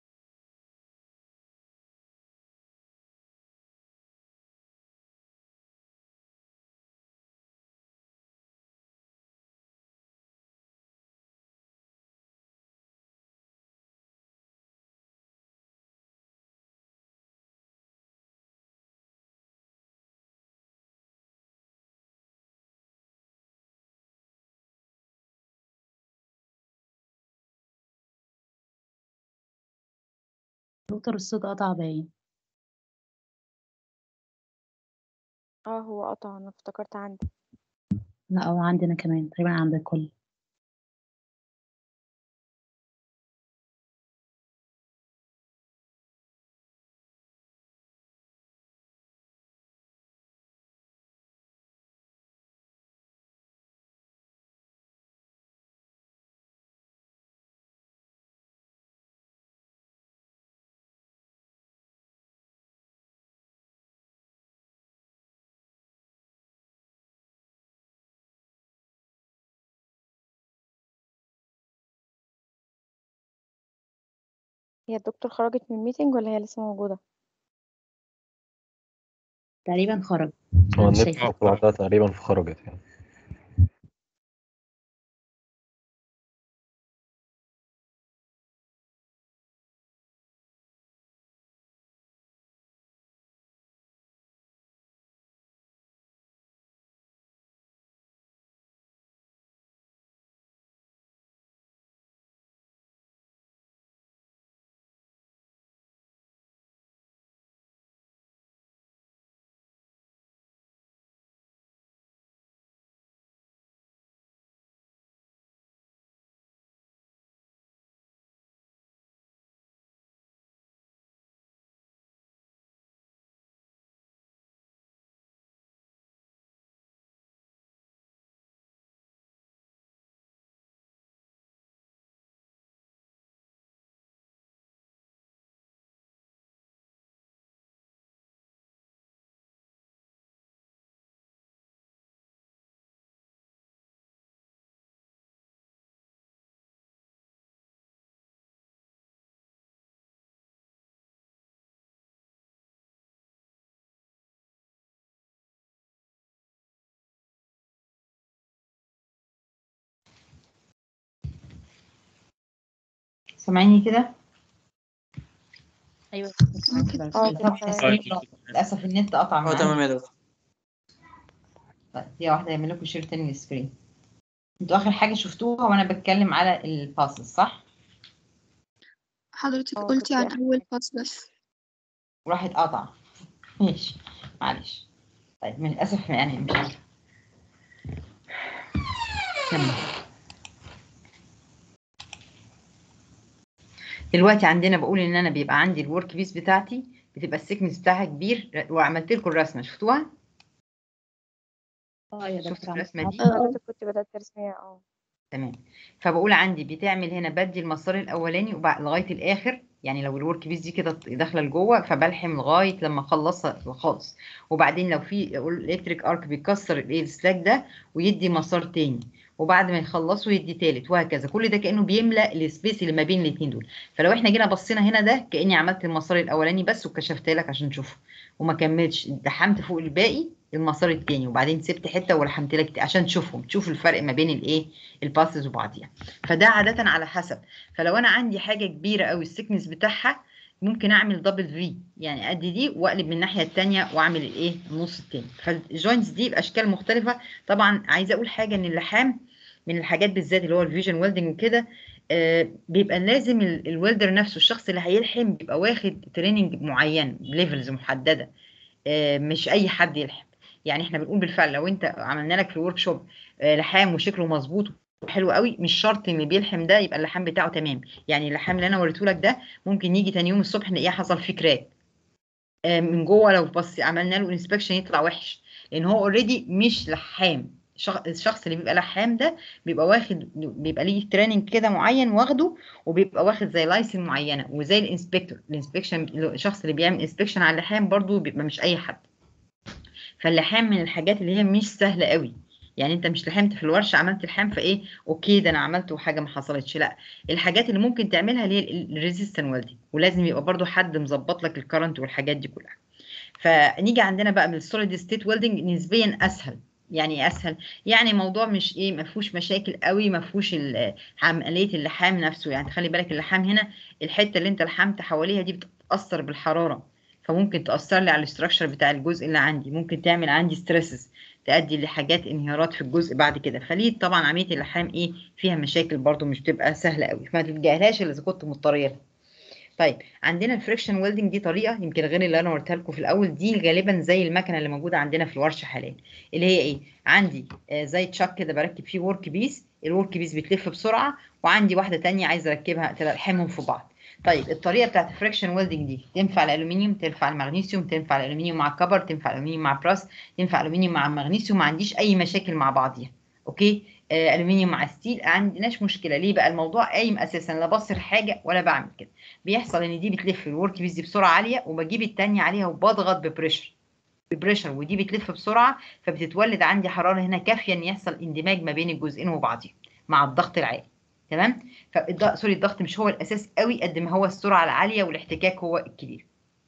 [SPEAKER 10] دكتور الصوت قطع باين
[SPEAKER 8] اه هو قطع انا افتكرت عندي
[SPEAKER 10] لا هو عندنا كمان تقريبا عند الكل
[SPEAKER 8] هي الدكتور خرجت من الميتنج ولا هي لسه موجودة
[SPEAKER 10] تقريبا خرج
[SPEAKER 6] هو
[SPEAKER 10] أنا
[SPEAKER 6] النت
[SPEAKER 10] شايفة
[SPEAKER 6] في بعضها تقريبا خرجت يعني
[SPEAKER 1] سامعيني كده
[SPEAKER 10] ايوه
[SPEAKER 8] اه
[SPEAKER 1] للأسف
[SPEAKER 8] كده
[SPEAKER 1] للاسف النت قطع
[SPEAKER 2] اه
[SPEAKER 1] معايا
[SPEAKER 2] تمام يا دكتور
[SPEAKER 1] طيب دي واحده يعمل لكم شير تاني للسكرين انتوا اخر حاجه شفتوها وانا بتكلم على الباسز صح
[SPEAKER 4] حضرتك
[SPEAKER 8] اه
[SPEAKER 4] قلتي
[SPEAKER 8] كنت
[SPEAKER 4] عن أول باس بس
[SPEAKER 1] وراحت قطع ماشي معلش طيب من الاسف يعني مش عارفه كمل دلوقتي عندنا بقول ان انا بيبقى عندي الورك بيس بتاعتي بتبقى السكنس بتاعها كبير وعملت لكم الرسمه شفتوها
[SPEAKER 10] اه يا
[SPEAKER 1] شفتوا
[SPEAKER 10] دكتور
[SPEAKER 1] الرسمه دي
[SPEAKER 8] حضرتك كنت بدأت ترسميها اه
[SPEAKER 1] تمام فبقول عندي بتعمل هنا بدي المسار الاولاني وبعد لغايه الاخر يعني لو الورك بيس دي كده داخله لجوه فبلحم لغايه لما اخلصها خالص وبعدين لو في الكتريك ارك بيكسر الايه السلاك ده ويدي مسار تاني وبعد ما يخلصوا يدي تالت وهكذا كل ده كانه بيملا السبيس اللي ما بين الاثنين دول فلو احنا جينا بصينا هنا ده كاني عملت المسار الاولاني بس وكشفتها لك عشان تشوفه وما كملتش لحمت فوق الباقي المسار التاني وبعدين سبت حته ولحمت لك عشان تشوفهم تشوف الفرق ما بين الايه الباسز وبعضيها فده عاده على حسب فلو انا عندي حاجه كبيره قوي السكنس بتاعها ممكن اعمل دبل في يعني ادي دي واقلب من الناحيه الثانيه واعمل الايه النص الثاني فالجوينتس دي باشكال مختلفه طبعا عايزه اقول حاجه ان اللحام من الحاجات بالذات اللي هو الفيجن ويلدنج وكده آه بيبقى لازم الويلدر نفسه الشخص اللي هيلحم بيبقى واخد تريننج معين بليفلز محدده آه مش اي حد يلحم يعني احنا بنقول بالفعل لو انت عملنا لك في الورك شوب آه لحام وشكله مظبوط حلو قوي مش شرط ان بيلحم ده يبقى اللحام بتاعه تمام يعني اللحام اللي انا وريته لك ده ممكن يجي تاني يوم الصبح نلاقيه حصل فيه كراك من جوه لو بص عملنا له انسبكشن يطلع وحش لان هو اوريدي مش لحام الشخص اللي بيبقى لحام ده بيبقى واخد بيبقى ليه تريننج كده معين واخده وبيبقى واخد زي لايسن معينه وزي الانسبكتور الانسبكشن الشخص اللي بيعمل انسبكشن على اللحام برضو بيبقى مش اي حد فاللحام من الحاجات اللي هي مش سهله قوي يعني انت مش لحمت في الورشه عملت لحام فايه اوكي ده انا عملت وحاجه ما حصلتش لا الحاجات اللي ممكن تعملها اللي هي الريزيستنت ويلدنج ولازم يبقى برضو حد مظبط لك الكرنت والحاجات دي كلها فنيجي عندنا بقى من السوليد ستيت ويلدنج نسبيا اسهل يعني اسهل يعني موضوع مش ايه ما فيهوش مشاكل قوي ما فيهوش عمليه اللحام نفسه يعني خلي بالك اللحام هنا الحته اللي انت لحمت حواليها دي بتتاثر بالحراره فممكن تاثر لي على الاستراكشر بتاع الجزء اللي عندي ممكن تعمل عندي ستريسز تؤدي لحاجات انهيارات في الجزء بعد كده فليه طبعا عمليه اللحام ايه فيها مشاكل برده مش بتبقى سهله قوي فما تلجاهاش الا اذا كنت مضطريه لها طيب عندنا الفريكشن ويلدنج دي طريقه يمكن غير اللي انا قلتها لكم في الاول دي غالبا زي المكنه اللي موجوده عندنا في الورشه حاليا اللي هي ايه عندي آه زي تشاك كده بركب فيه ورك بيس الورك بيس بتلف بسرعه وعندي واحده تانية عايزه اركبها تلحمهم في بعض طيب الطريقه بتاعت الفريكشن ويلدنج دي تنفع الالومنيوم تنفع المغنيسيوم تنفع الالومنيوم مع الكبر تنفع الالومنيوم مع براس تنفع الالومنيوم مع المغنيسيوم ما عنديش اي مشاكل مع بعضيها اوكي آه الومنيوم مع ستيل ما عندناش مشكله ليه بقى الموضوع قايم اساسا لا بصر حاجه ولا بعمل كده بيحصل ان دي بتلف الورك بيس دي بسرعه عاليه وبجيب الثانيه عليها وبضغط ببريشر ببريشر ودي بتلف بسرعه فبتتولد عندي حراره هنا كافيه ان يحصل اندماج ما بين الجزئين وبعضهم مع الضغط العالي تمام فالضغط سوري الضغط مش هو الاساس قوي قد ما هو السرعه العاليه والاحتكاك هو الكبير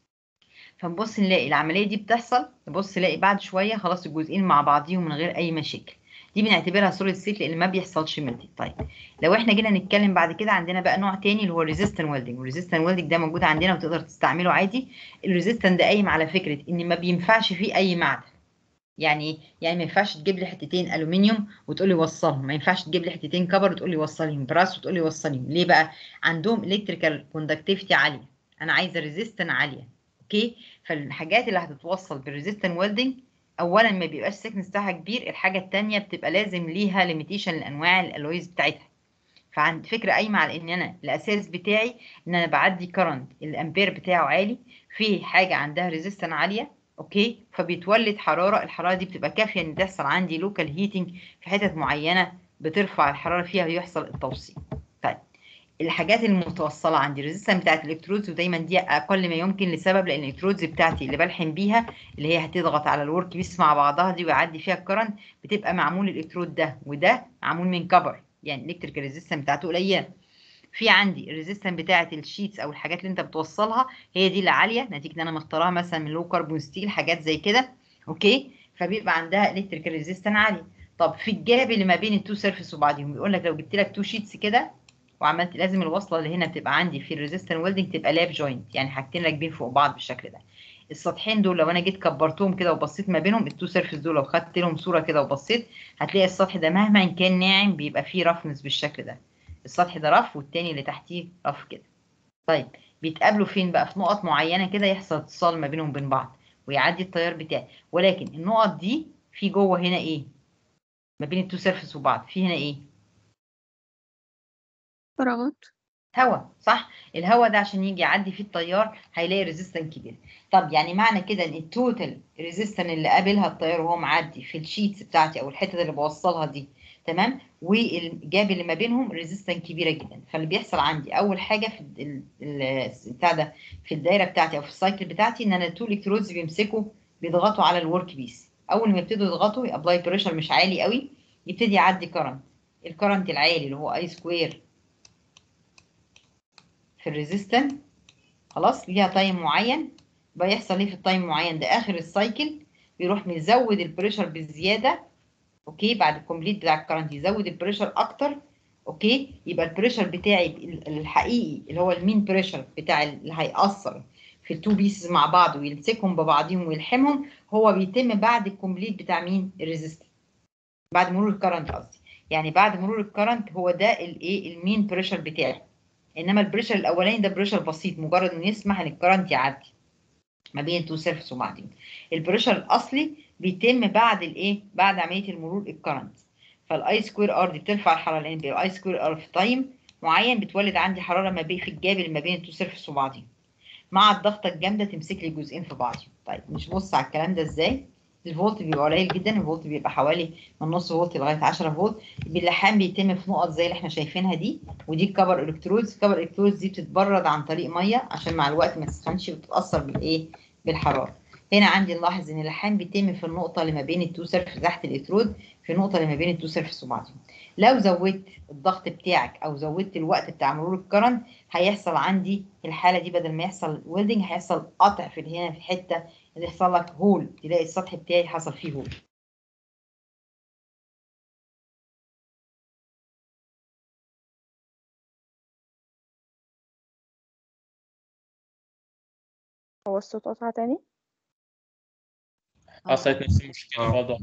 [SPEAKER 1] فنبص نلاقي العمليه دي بتحصل نبص نلاقي بعد شويه خلاص الجزئين مع بعضيهم من غير اي مشاكل دي بنعتبرها سوليد ستيت لان ما بيحصلش ميلتنج طيب لو احنا جينا نتكلم بعد كده عندنا بقى نوع تاني اللي هو الريزيستنت ويلدنج والريزيستنت ويلدنج ده موجود عندنا وتقدر تستعمله عادي الريزيستنت ده قايم على فكره ان ما بينفعش فيه اي معدن يعني يعني ما ينفعش تجيب لي حتتين الومنيوم وتقول لي وصلهم ما ينفعش تجيب لي حتتين كبر وتقول لي وصلهم براس وتقول لي وصلهم ليه بقى عندهم الكتريكال كوندكتيفيتي عاليه انا عايزه ريزيستنت عاليه اوكي فالحاجات اللي هتتوصل بالريزيستنت ويلدنج اولا ما بيبقاش السكنس بتاعها كبير الحاجه الثانيه بتبقى لازم ليها ليميتيشن لانواع الالويز بتاعتها فعند فكره قايمه على ان انا الاساس بتاعي ان انا بعدي كرنت الامبير بتاعه عالي في حاجه عندها ريزيستنس عاليه اوكي فبيتولد حراره الحراره دي بتبقى كافيه ان تحصل عندي لوكال هيتنج في حتت معينه بترفع الحراره فيها ويحصل التوصيل طيب الحاجات المتوصله عندي الريزيستنس بتاعت الالكترودز ودايما دي اقل ما يمكن لسبب لان الالكترودز بتاعتي اللي بلحم بيها اللي هي هتضغط على الورك بيس مع بعضها دي ويعدي فيها الكرنت بتبقى معمول الالكترود ده وده معمول من كبر يعني الالكتريكال ريزيستنس بتاعته قليله في عندي الريزيستنس بتاعه الشيتس او الحاجات اللي انت بتوصلها هي دي اللي عاليه نتيجه ان انا مختارها مثلا من لو كربون ستيل حاجات زي كده اوكي فبيبقى عندها الكتريكال ريزيستنس عالي طب في الجاب اللي ما بين التو سيرفيس وبعضهم بيقول لك لو جبت لك تو شيتس كده وعملت لازم الوصله اللي هنا بتبقى عندي في الريزيستنس ويلدنج تبقى لاب جوينت يعني حاجتين راكبين فوق بعض بالشكل ده السطحين دول لو انا جيت كبرتهم كده وبصيت ما بينهم التو سيرفيس دول لو خدت لهم صوره كده وبصيت هتلاقي السطح ده مهما كان ناعم بيبقى فيه رفنس بالشكل ده السطح ده رف والتاني اللي تحتيه رف كده طيب بيتقابلوا فين بقى في نقط معينه كده يحصل اتصال ما بينهم وبين بعض ويعدي التيار بتاعي ولكن النقط دي في جوه هنا ايه ما بين التو سيرفيس وبعض في هنا ايه
[SPEAKER 4] فراغات
[SPEAKER 1] هواء صح الهواء ده عشان يجي يعدي فيه التيار هيلاقي ريزيستنس كبير طب يعني معنى كده ان التوتال ريزيستنس اللي قابلها التيار وهو معدي في الشيتس بتاعتي او الحتت اللي بوصلها دي تمام والجاب اللي ما بينهم ريزيستنس كبيره جدا فاللي بيحصل عندي اول حاجه في ال- ال- بتاع ده في الدايره بتاعتي او في السايكل بتاعتي ان انا التو الكترودز بيمسكوا بيضغطوا على الورك بيس اول ما يبتدوا يضغطوا ابلاي بريشر مش عالي قوي يبتدي يعدي كرنت الكرنت العالي اللي هو اي سكوير في الريزيستنس خلاص ليها تايم معين بقى يحصل ايه في التايم معين ده اخر السايكل بيروح مزود البريشر بزياده اوكي بعد الكومبليت بتاع الكرنت يزود البريشر اكتر اوكي يبقى البريشر بتاعي ال- الحقيقي اللي هو المين بريشر بتاع اللي هيأثر في التو بيسز مع بعض ويمسكهم ببعضهم ويلحمهم هو بيتم بعد الكومبليت بتاع مين الريزيستنس بعد مرور الكرنت قصدي يعني بعد مرور الكرنت هو ده الايه المين بريشر بتاعي انما البريشر الاولاني ده بريشر بسيط مجرد انه يسمح ان الكرنت يعدي ما بين التو سيرفس وبعضهم البريشر الاصلي بيتم بعد الايه بعد عمليه المرور الكرنت فالاي سكوير ار دي بترفع الحراره لان الاي سكوير ار في تايم معين بتولد عندي حراره ما بين في الجاب اللي ما بين التو سيرفس وبعضهم مع الضغطه الجامده تمسك لي جزئين في بعضهم طيب مش بص على الكلام ده ازاي الفولت بيبقى قليل جدا الفولت بيبقى حوالي من نص فولت لغايه 10 فولت باللحام بيتم في نقط زي اللي احنا شايفينها دي ودي الكبر الكترودز الكبر الكترودز دي بتتبرد عن طريق ميه عشان مع الوقت ما تسخنش وتتاثر بالايه بالحراره هنا عندي نلاحظ ان اللحام بيتم في النقطه اللي ما بين التو سيرفس تحت الالكترود في النقطه اللي ما بين التو سيرفس وبعضهم لو زودت الضغط بتاعك او زودت الوقت بتاع مرور الكرنت هيحصل عندي الحاله دي بدل ما يحصل ويلدنج هيحصل قطع في هنا في الحته اللي يحصل لك هول تلاقي السطح بتاعي حصل فيه هول
[SPEAKER 3] هو الصوت قطع تاني
[SPEAKER 11] حصلت نفس المشكلة برضه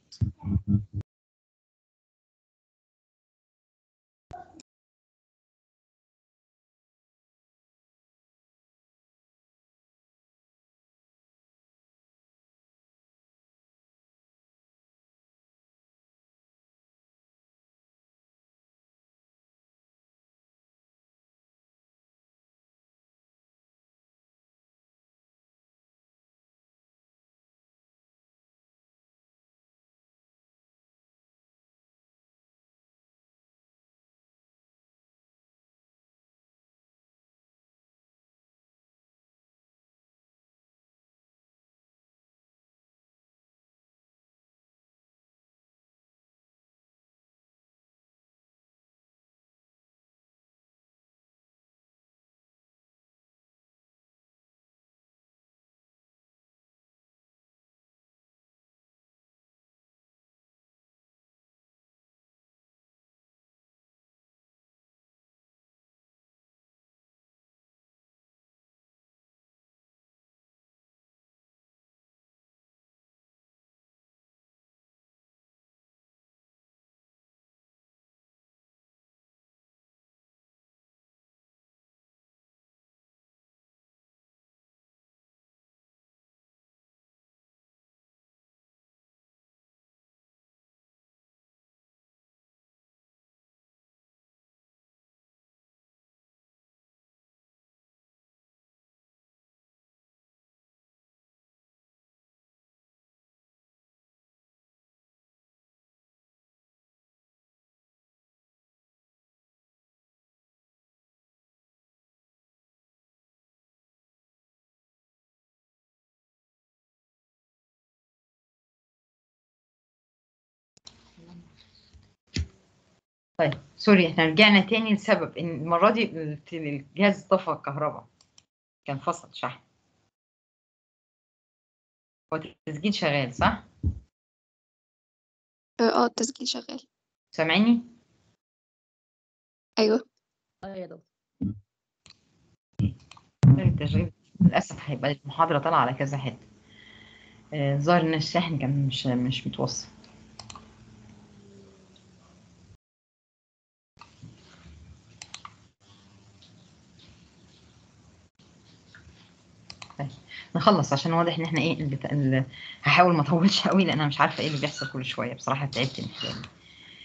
[SPEAKER 1] طيب سوري احنا رجعنا تاني لسبب ان المره دي الجهاز طفى الكهرباء كان فصل شحن هو التسجيل شغال صح؟
[SPEAKER 4] اه التسجيل شغال
[SPEAKER 1] سامعيني؟
[SPEAKER 4] ايوه
[SPEAKER 10] اه يا دكتور
[SPEAKER 1] التشغيل للأسف هيبقى المحاضرة طالعة على كذا حتة آه، الظاهر إن الشاحن كان مش مش متوصل طيب نخلص عشان واضح ان احنا ايه البتا... ال... هحاول ما اطولش قوي لان انا مش عارفه ايه اللي بيحصل كل شويه بصراحه تعبت من الحكايه دي.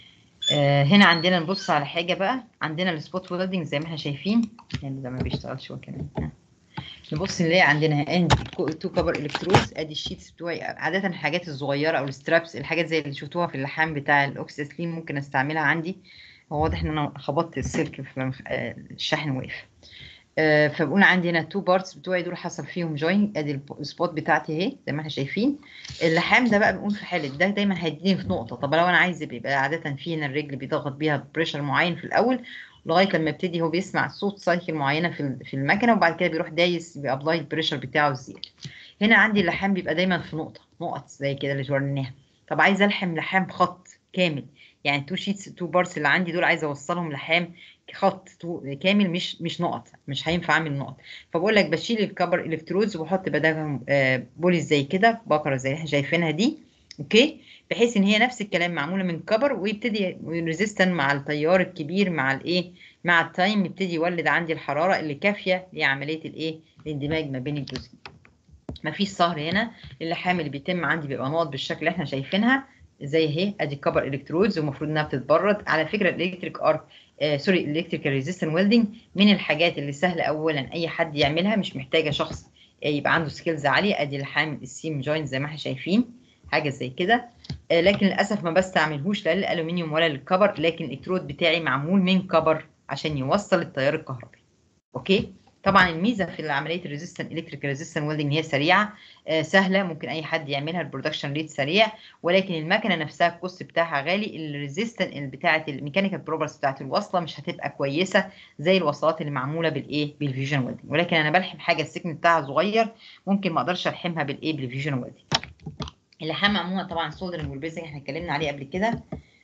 [SPEAKER 1] آه هنا عندنا نبص على حاجه بقى عندنا السبوت ويلدنج زي ما احنا شايفين يعني ده ما بيشتغلش هو كمان ها. نبص نلاقي عندنا عندي تو كبر الكترودز ادي الشيتس بتوعي عاده الحاجات الصغيره او السترابس الحاجات زي اللي شفتوها في اللحام بتاع الاوكسيسلين ممكن استعملها عندي هو واضح ان انا خبطت السلك في آه، الشحن وقف آه، فبقول عندي هنا تو بارتس بتوعي دول حصل فيهم جوين ادي السبوت بتاعتي اهي زي ما احنا شايفين اللحام ده بقى بنقول في حاله ده دايما هيديني في نقطه طب لو انا عايز بيبقى عاده في هنا الرجل بيضغط بيها بريشر معين في الاول لغايه لما يبتدي هو بيسمع صوت سايكل معينه في ال- في المكنه وبعد كده بيروح دايس بيابلاي البريشر بتاعه الزياده هنا عندي اللحام بيبقى دايما في نقطه نقط زي كده اللي وريناها طب عايز الحم لحام خط كامل يعني تو شيتس تو بارس اللي عندي دول عايزه اوصلهم لحام خط تو- كامل مش مش نقط مش هينفع اعمل نقط فبقول لك بشيل الكبر الكترودز وبحط بدلهم آه، بوليس زي كده بقره زي اللي احنا شايفينها دي اوكي بحيث ان هي نفس الكلام معموله من كبر ويبتدي ريزيستنت مع التيار الكبير مع الايه مع التايم يبتدي يولد عندي الحراره اللي كافيه لعمليه الايه الاندماج ما بين الجزئين مفيش صهر هنا اللحام اللي بيتم عندي بيبقى نقط بالشكل اللي احنا شايفينها زي اهي ادي كبر الكترودز ومفروض انها بتتبرد على فكره الالكتريك ارك آه سوري الالكتريكال ريزيستنت ويلدنج من الحاجات اللي سهله اولا اي حد يعملها مش محتاجه شخص آه يبقى عنده سكيلز عاليه ادي اللحام السيم جوينت زي ما احنا شايفين حاجه زي كده آه لكن للاسف ما بستعملهوش لا للالومنيوم ولا للكبر لكن الالكترود بتاعي معمول من كبر عشان يوصل التيار الكهربي اوكي طبعا الميزه في عمليه الريزيستنت الكتريك ريزيستنت ويلدنج هي سريعه آه سهله ممكن اي حد يعملها البرودكشن ريت سريع ولكن المكنه نفسها الكوست بتاعها غالي الريزيستنت بتاعه الميكانيكال بروبرتيز بتاعه الوصله مش هتبقى كويسه زي الوصلات اللي معموله بالايه بالفيوجن ويلدنج ولكن انا بلحم حاجه السكن بتاعها صغير ممكن ما اقدرش الحمها بالايه بالفيوجن ويلدنج اللحام عموما طبعا سولدرنج والبريزنج احنا اتكلمنا عليه قبل كده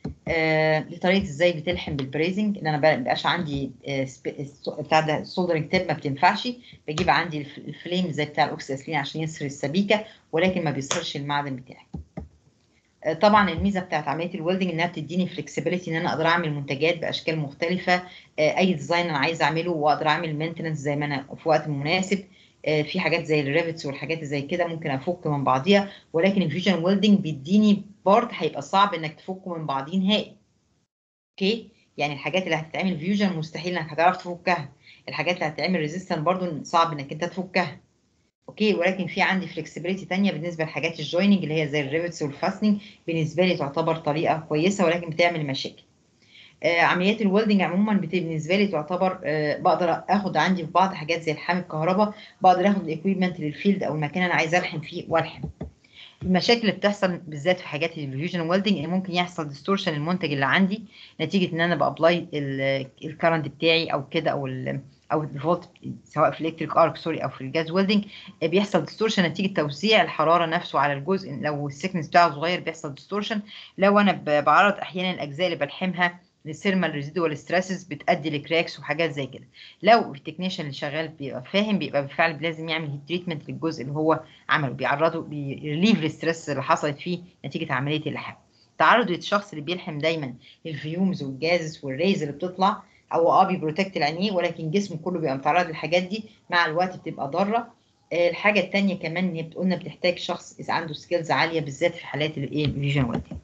[SPEAKER 1] آه لطريقه ازاي بتلحم بالبريزنج ان انا ما بقاش عندي آه سب- بتاع ده السولدرنج تيب ما بتنفعش بجيب عندي الف- الفليم زي بتاع الاوكسيسلين عشان يسري السبيكه ولكن ما بيصرش المعدن بتاعي آه، طبعا الميزه بتاعت عمليه الويلدنج انها بتديني فلكسبيليتي ان انا اقدر اعمل منتجات باشكال مختلفه آه، اي ديزاين انا عايز اعمله واقدر اعمل مينتنس زي ما انا في وقت مناسب آه، في حاجات زي الريفتس والحاجات زي كده ممكن افك من بعضيها ولكن الفيوجن ويلدنج بيديني بارت هيبقى صعب انك تفكه من بعضيه نهائي اوكي يعني الحاجات اللي هتتعمل فيوجن مستحيل انك هتعرف تفكها الحاجات اللي هتتعمل ريزيستنت برضو صعب انك انت تفكها اوكي ولكن في عندي فلكسبيليتي تانية بالنسبه لحاجات الجويننج اللي هي زي الريفتس والفاستنج بالنسبه لي تعتبر طريقه كويسه ولكن بتعمل مشاكل آه عمليات الويلدنج عموما بت- بالنسبه لي تعتبر آه بقدر اخد عندي في بعض حاجات زي الحام الكهرباء بقدر اخد الاكويبمنت للفيلد او المكان اللي انا عايز الحم فيه والحم المشاكل اللي بتحصل بالذات في حاجات الفيوجن ويلدنج ان ممكن يحصل ديستورشن المنتج اللي عندي نتيجه ان انا بابلاي الكرنت بتاعي او كده او ال او الفولت سواء في الالكتريك ارك سوري او في الجاز ويلدنج بيحصل ديستورشن نتيجه توزيع الحراره نفسه على الجزء لو السكنس بتاعه صغير بيحصل ديستورشن لو انا ب- بعرض احيانا الاجزاء اللي بلحمها للثيرمال ريزيدوال ستريسز بتؤدي لكراكس وحاجات زي كده لو التكنيشن اللي شغال بيبقى فاهم بيبقى بالفعل لازم يعمل هيت تريتمنت للجزء اللي هو عمله بيعرضه بيريليف الستريس اللي حصلت فيه نتيجه عمليه اللحام تعرض الشخص اللي بيلحم دايما للفيومز والجازز والريز اللي بتطلع او اه بيبروتكت العينيه ولكن جسمه كله بيبقى متعرض للحاجات دي مع الوقت بتبقى ضاره آه، الحاجه الثانيه كمان ان هي قلنا بتحتاج شخص إذا عنده سكيلز عاليه بالذات في حالات الايه الفيجن ويلدنج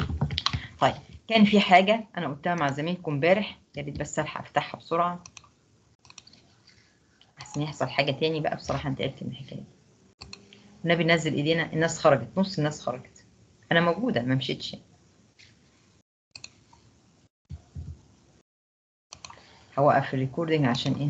[SPEAKER 1] طيب كان في حاجه انا قلتها مع زميلكم امبارح يا ريت بس الحق افتحها بسرعه احسن يحصل حاجه تاني بقى بصراحه انت تعبت من الحكايه دي النبي نزل ايدينا الناس خرجت نص الناس خرجت انا موجوده ما مشيتش هوقف الريكوردنج عشان ايه